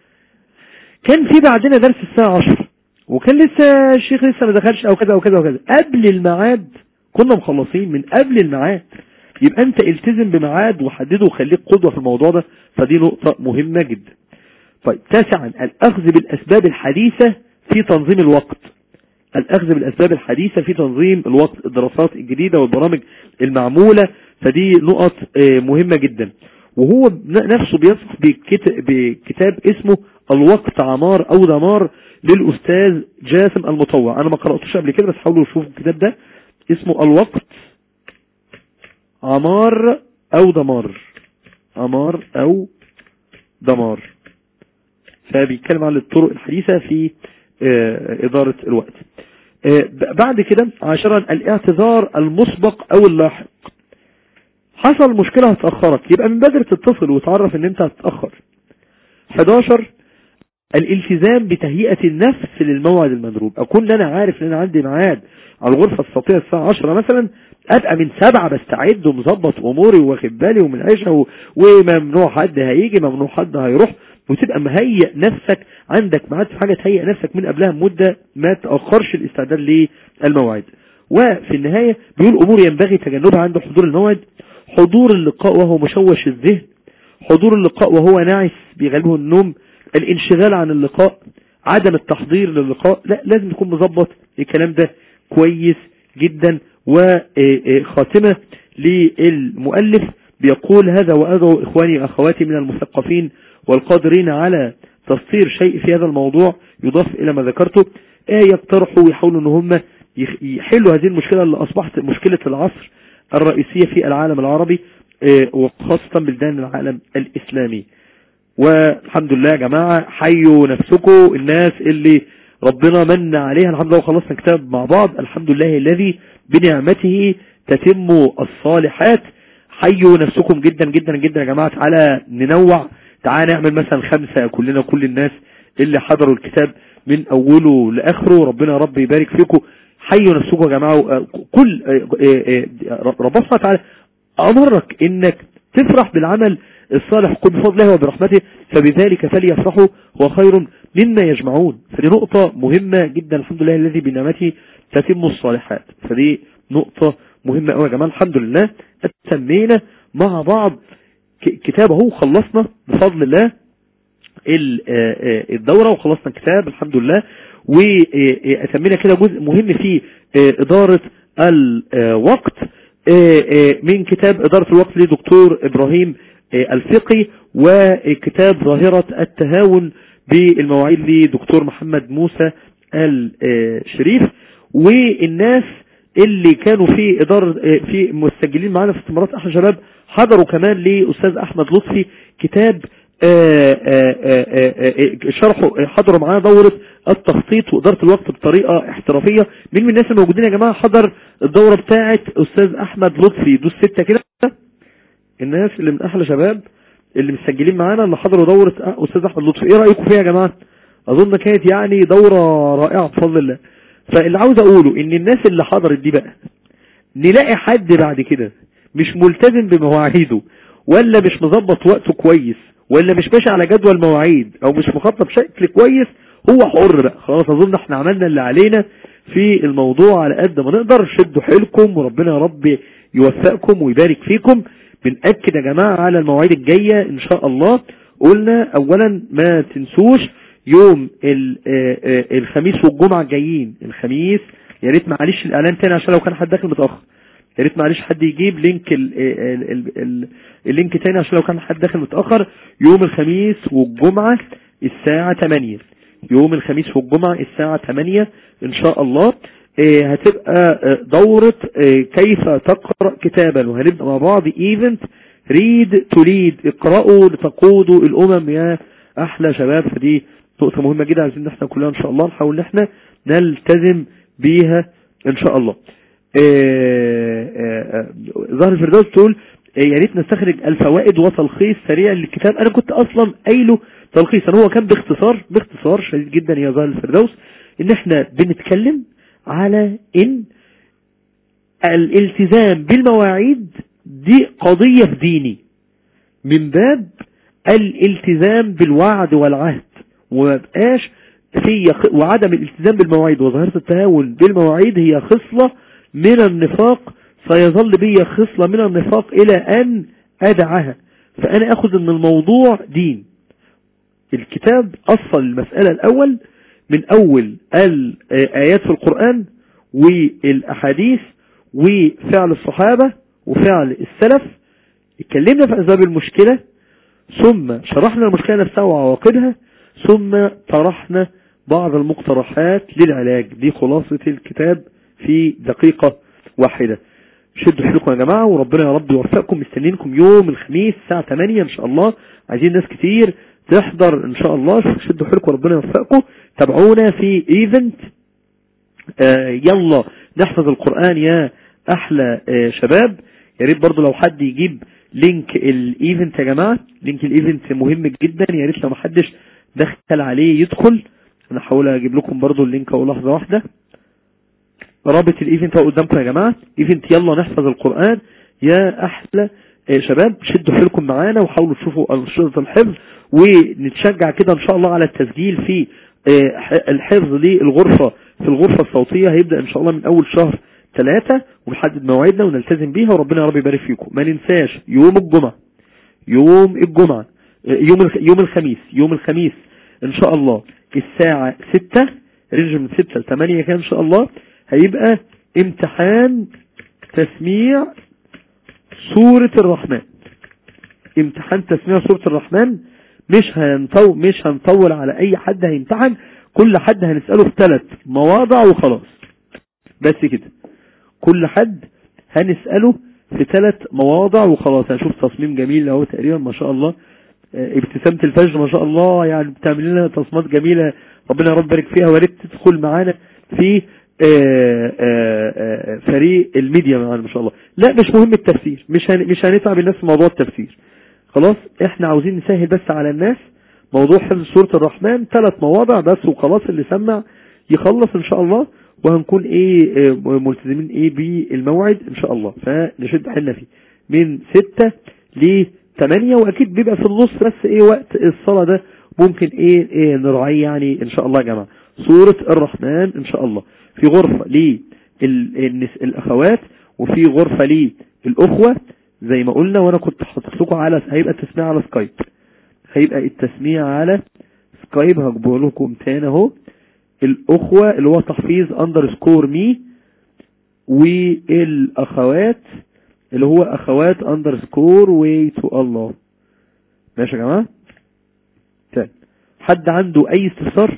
[SPEAKER 4] كان في بعدنا درس الساعة 10 وكان لسه الشيخ لسه ما دخلش او كذا او كذا وكذا قبل الميعاد كنا مخلصين من قبل الميعاد يبقى انت التزم بميعاد وحدده وخليك قدوة في الموضوع ده فدي نقطة مهمة جدا طيب تاسعا الاخذ بالاسباب الحديثة في تنظيم الوقت الاخذ بالاسباب الحديثة في تنظيم الوقت الدراسات الجديدة والبرامج المعمولة فدي نقط مهمة جدا وهو نفسه بيصف بكتاب اسمه الوقت عمار او دمار للاستاذ جاسم المطوع انا ما قرأتوش قبل كده بس حاولوا تشوفوا الكتاب ده اسمه الوقت عمار او دمار عمار او دمار فبيتكلم عن الطرق الحديثة في ادارة الوقت بعد كده عشرا الاعتذار المسبق او اللاحق حصل مشكلة هتأخرك يبقى من بدري تتصل وتعرف ان انت هتتأخر 11 الالتزام بتهيئة النفس للموعد المضروب اكون انا عارف ان انا عندي ميعاد على الغرفة الصوتية الساعة 10 مثلا ابقى من سبعة بستعد ومظبط اموري واخد بالي ومن عيشها وممنوع حد هيجي ممنوع حد هيروح وتبقى مهيئ نفسك عندك ميعاد في حاجة تهيئ نفسك من قبلها مدة ما تأخرش الاستعداد للموعد وفي النهاية بيقول امور ينبغي تجنبها عند حضور الموعد حضور اللقاء وهو مشوش الذهن حضور اللقاء وهو ناعس بيغلبه النوم الانشغال عن اللقاء عدم التحضير للقاء لا لازم تكون مظبط الكلام ده كويس جدا وخاتمة للمؤلف بيقول هذا وأدعو إخواني وأخواتي من المثقفين والقادرين على تفسير شيء في هذا الموضوع يضاف إلى ما ذكرته يقترحوا ويحاولوا أن هم يحلوا هذه المشكلة اللي أصبحت مشكلة العصر الرئيسية في العالم العربي وخاصة بلدان العالم الإسلامي والحمد لله يا جماعة حيوا نفسكم الناس اللي ربنا من عليها الحمد لله وخلصنا كتاب مع بعض الحمد لله الذي بنعمته تتم الصالحات حيوا نفسكم جدا جدا جدا يا جماعة تعالى ننوع تعالى نعمل مثلا خمسة كلنا كل الناس اللي حضروا الكتاب من أوله لآخره ربنا رب يبارك فيكم حيوا نفسكم يا جماعة كل ربنا تعالى أمرك إنك تفرح بالعمل الصالح قل بفضل الله وبرحمته فبذلك فليفرحوا هو خير مما يجمعون فدي نقطة مهمة جدا الحمد لله الذي بنعمته تتم الصالحات فدي نقطة مهمة قوي يا جماعة الحمد لله اتسمينا مع بعض كتاب اهو خلصنا بفضل الله الدورة وخلصنا الكتاب الحمد لله واتمينا كده جزء مهم في ادارة الوقت من كتاب ادارة الوقت لدكتور ابراهيم الفقي وكتاب ظاهرة التهاون بالمواعيد لدكتور محمد موسى الشريف والناس اللي كانوا في إدارة في مسجلين معانا في استمارات أحلى شباب حضروا كمان لأستاذ أحمد لطفي كتاب شرحوا حضروا معانا دورة التخطيط وإدارة الوقت بطريقة احترافية مين من الناس الموجودين يا جماعة حضر الدورة بتاعة أستاذ أحمد لطفي دوس ستة كده الناس اللي من أحلى شباب اللي مسجلين معانا اللي حضروا دورة آه، استاذ احمد لطفي ايه رأيكم فيها يا جماعة اظن كانت يعني دورة رائعة بفضل الله فاللي عاوز اقوله ان الناس اللي حضرت دي بقى نلاقي حد بعد كده مش ملتزم بمواعيده ولا مش مظبط وقته كويس ولا مش ماشي على جدول مواعيد او مش مخطط بشكل كويس هو حر بقى خلاص اظن احنا عملنا اللي علينا في الموضوع على قد ما نقدر شدوا حيلكم وربنا يا رب يوفقكم ويبارك فيكم بنأكد يا جماعة على المواعيد الجاية ان شاء الله قلنا اولا ما تنسوش يوم ال- آه، آه، الخميس والجمعة الجايين الخميس يا ريت معلش الاعلان تاني عشان لو كان حد داخل متأخر يا ريت معلش حد يجيب لينك ال ال ال ال اللينك تاني عشان لو كان حد داخل متأخر يوم الخميس والجمعة الساعة 8 يوم الخميس والجمعة الساعة 8 ان شاء الله آه، هتبقى آه، دورة آه، كيف تقرأ كتابا وهنبدأ مع بعض ايفنت ريد تو ليد اقرأوا لتقودوا الامم يا احلى شباب فدي نقطة مهمة جدا عايزين احنا كلنا ان شاء الله نحاول ان احنا نلتزم بيها ان شاء الله آه، آه، آه، ظهر الفردوس تقول آه، يا ريت نستخرج الفوائد وتلخيص سريع للكتاب انا كنت اصلا قايله تلخيصا هو كان باختصار باختصار شديد جدا يا ظهر الفردوس ان احنا بنتكلم على ان الالتزام بالمواعيد دي قضية في ديني من باب الالتزام بالوعد والعهد وما بقاش هي خ- وعدم الالتزام بالمواعيد وظاهرة التهاون بالمواعيد هي خصلة من النفاق سيظل بي خصلة من النفاق إلى أن أدعها فأنا أخذ أن الموضوع دين الكتاب أصل المسألة الأول من أول الآيات في القرآن والأحاديث وفعل الصحابة وفعل السلف اتكلمنا في أسباب المشكلة ثم شرحنا المشكلة نفسها وعواقبها ثم طرحنا بعض المقترحات للعلاج دي خلاصة الكتاب في دقيقة واحدة شدوا حيلكم يا جماعة وربنا يا رب يوفقكم مستنينكم يوم الخميس الساعة 8 ان شاء الله عايزين ناس كتير تحضر ان شاء الله شدوا حيلكم وربنا يوفقكم تابعونا في ايفنت آه يلا نحفظ القرآن يا احلى آه شباب يا ريت برضو لو حد يجيب لينك الايفنت يا جماعة لينك الايفنت مهم جدا يا ريت لو محدش دخل عليه يدخل انا هحاول اجيب لكم برضو اللينك اهو لحظة واحدة رابط الايفنت اهو قدامكم يا جماعة ايفنت يلا نحفظ القرآن يا احلى آه شباب شدوا حيلكم معانا وحاولوا تشوفوا انشطة الحفظ ونتشجع كده ان شاء الله على التسجيل في آه، ح- الحفظ للغرفة في الغرفة الصوتية هيبدأ ان شاء الله من اول شهر ثلاثة ونحدد مواعيدنا ونلتزم بيها وربنا يا رب يبارك فيكم ما ننساش يوم الجمعة يوم الجمعة آه، يوم الخ- يوم الخميس يوم الخميس ان شاء الله الساعة ستة رينج من ستة لثمانية كده ان شاء الله هيبقى امتحان تسميع سورة الرحمن امتحان تسميع سورة الرحمن مش هنطول مش هنطول على اي حد هيمتحن كل حد هنسأله في ثلاث مواضع وخلاص بس كده كل حد هنسأله في ثلاث مواضع وخلاص هنشوف تصميم جميل اهو تقريبا ما شاء الله آه، ابتسامة الفجر ما شاء الله يعني بتعمل لنا تصميمات جميلة ربنا يا رب يبارك فيها ويا ريت تدخل معانا في آه، آه، آه، فريق الميديا معانا ما شاء الله لا مش مهم التفسير مش هن- مش هنتعب الناس في موضوع التفسير خلاص احنا عاوزين نسهل بس على الناس موضوع حفظ سورة الرحمن ثلاث مواضع بس وخلاص اللي سمع يخلص ان شاء الله وهنكون ايه آه، ملتزمين ايه بالموعد ان شاء الله فنشد حيلنا فيه من ستة ل 8 واكيد بيبقى في النص بس ايه وقت الصلاة ده ممكن ايه, إيه نراعيه يعني ان شاء الله يا جماعة سورة الرحمن ان شاء الله في غرفة للاخوات وفي غرفة للاخوة زي ما قلنا وانا كنت حاطط لكم على هيبقى التسميع على سكايب هيبقى التسميع على سكايب هجيبه لكم تاني اهو الاخوة اللي هو تحفيظ اندرسكور مي والاخوات اللي هو اخوات اندرسكور واي تو الله ماشي يا جماعة طيب حد عنده اي استفسار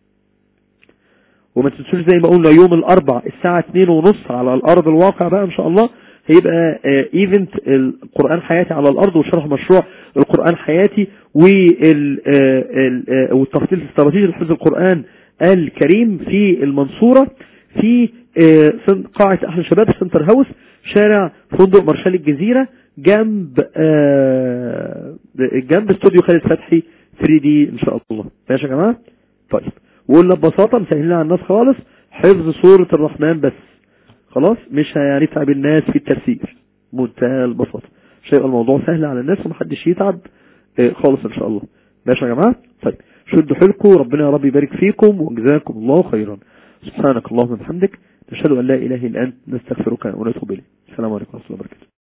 [SPEAKER 4] وما تنسوش زي ما قلنا يوم الاربع الساعة اتنين ونص على الارض الواقع بقى ان شاء الله هيبقى ايفنت القرآن حياتي على الارض وشرح مشروع القرآن حياتي وال- آه، ال- آه، والتخطيط الاستراتيجي لحفظ القرآن الكريم في المنصورة في آه، سن- قاعة احلى شباب سنتر هاوس شارع فندق مرشال الجزيرة جنب آه، الجنب استوديو خالد فتحي 3 دي ان شاء الله ماشي يا جماعه طيب وقلنا ببساطه مسهلين على الناس خالص حفظ سوره الرحمن بس خلاص مش هنتعب الناس في التفسير منتهى البساطه مش هيبقى الموضوع سهل على الناس ومحدش يتعب آه، خالص ان شاء الله ماشي يا جماعه طيب شدوا حيلكم ربنا يا رب يبارك فيكم وجزاكم الله خيرا سبحانك اللهم وبحمدك نشهد ان لا اله الا انت نستغفرك ونتوب اليك السلام عليكم ورحمه الله وبركاته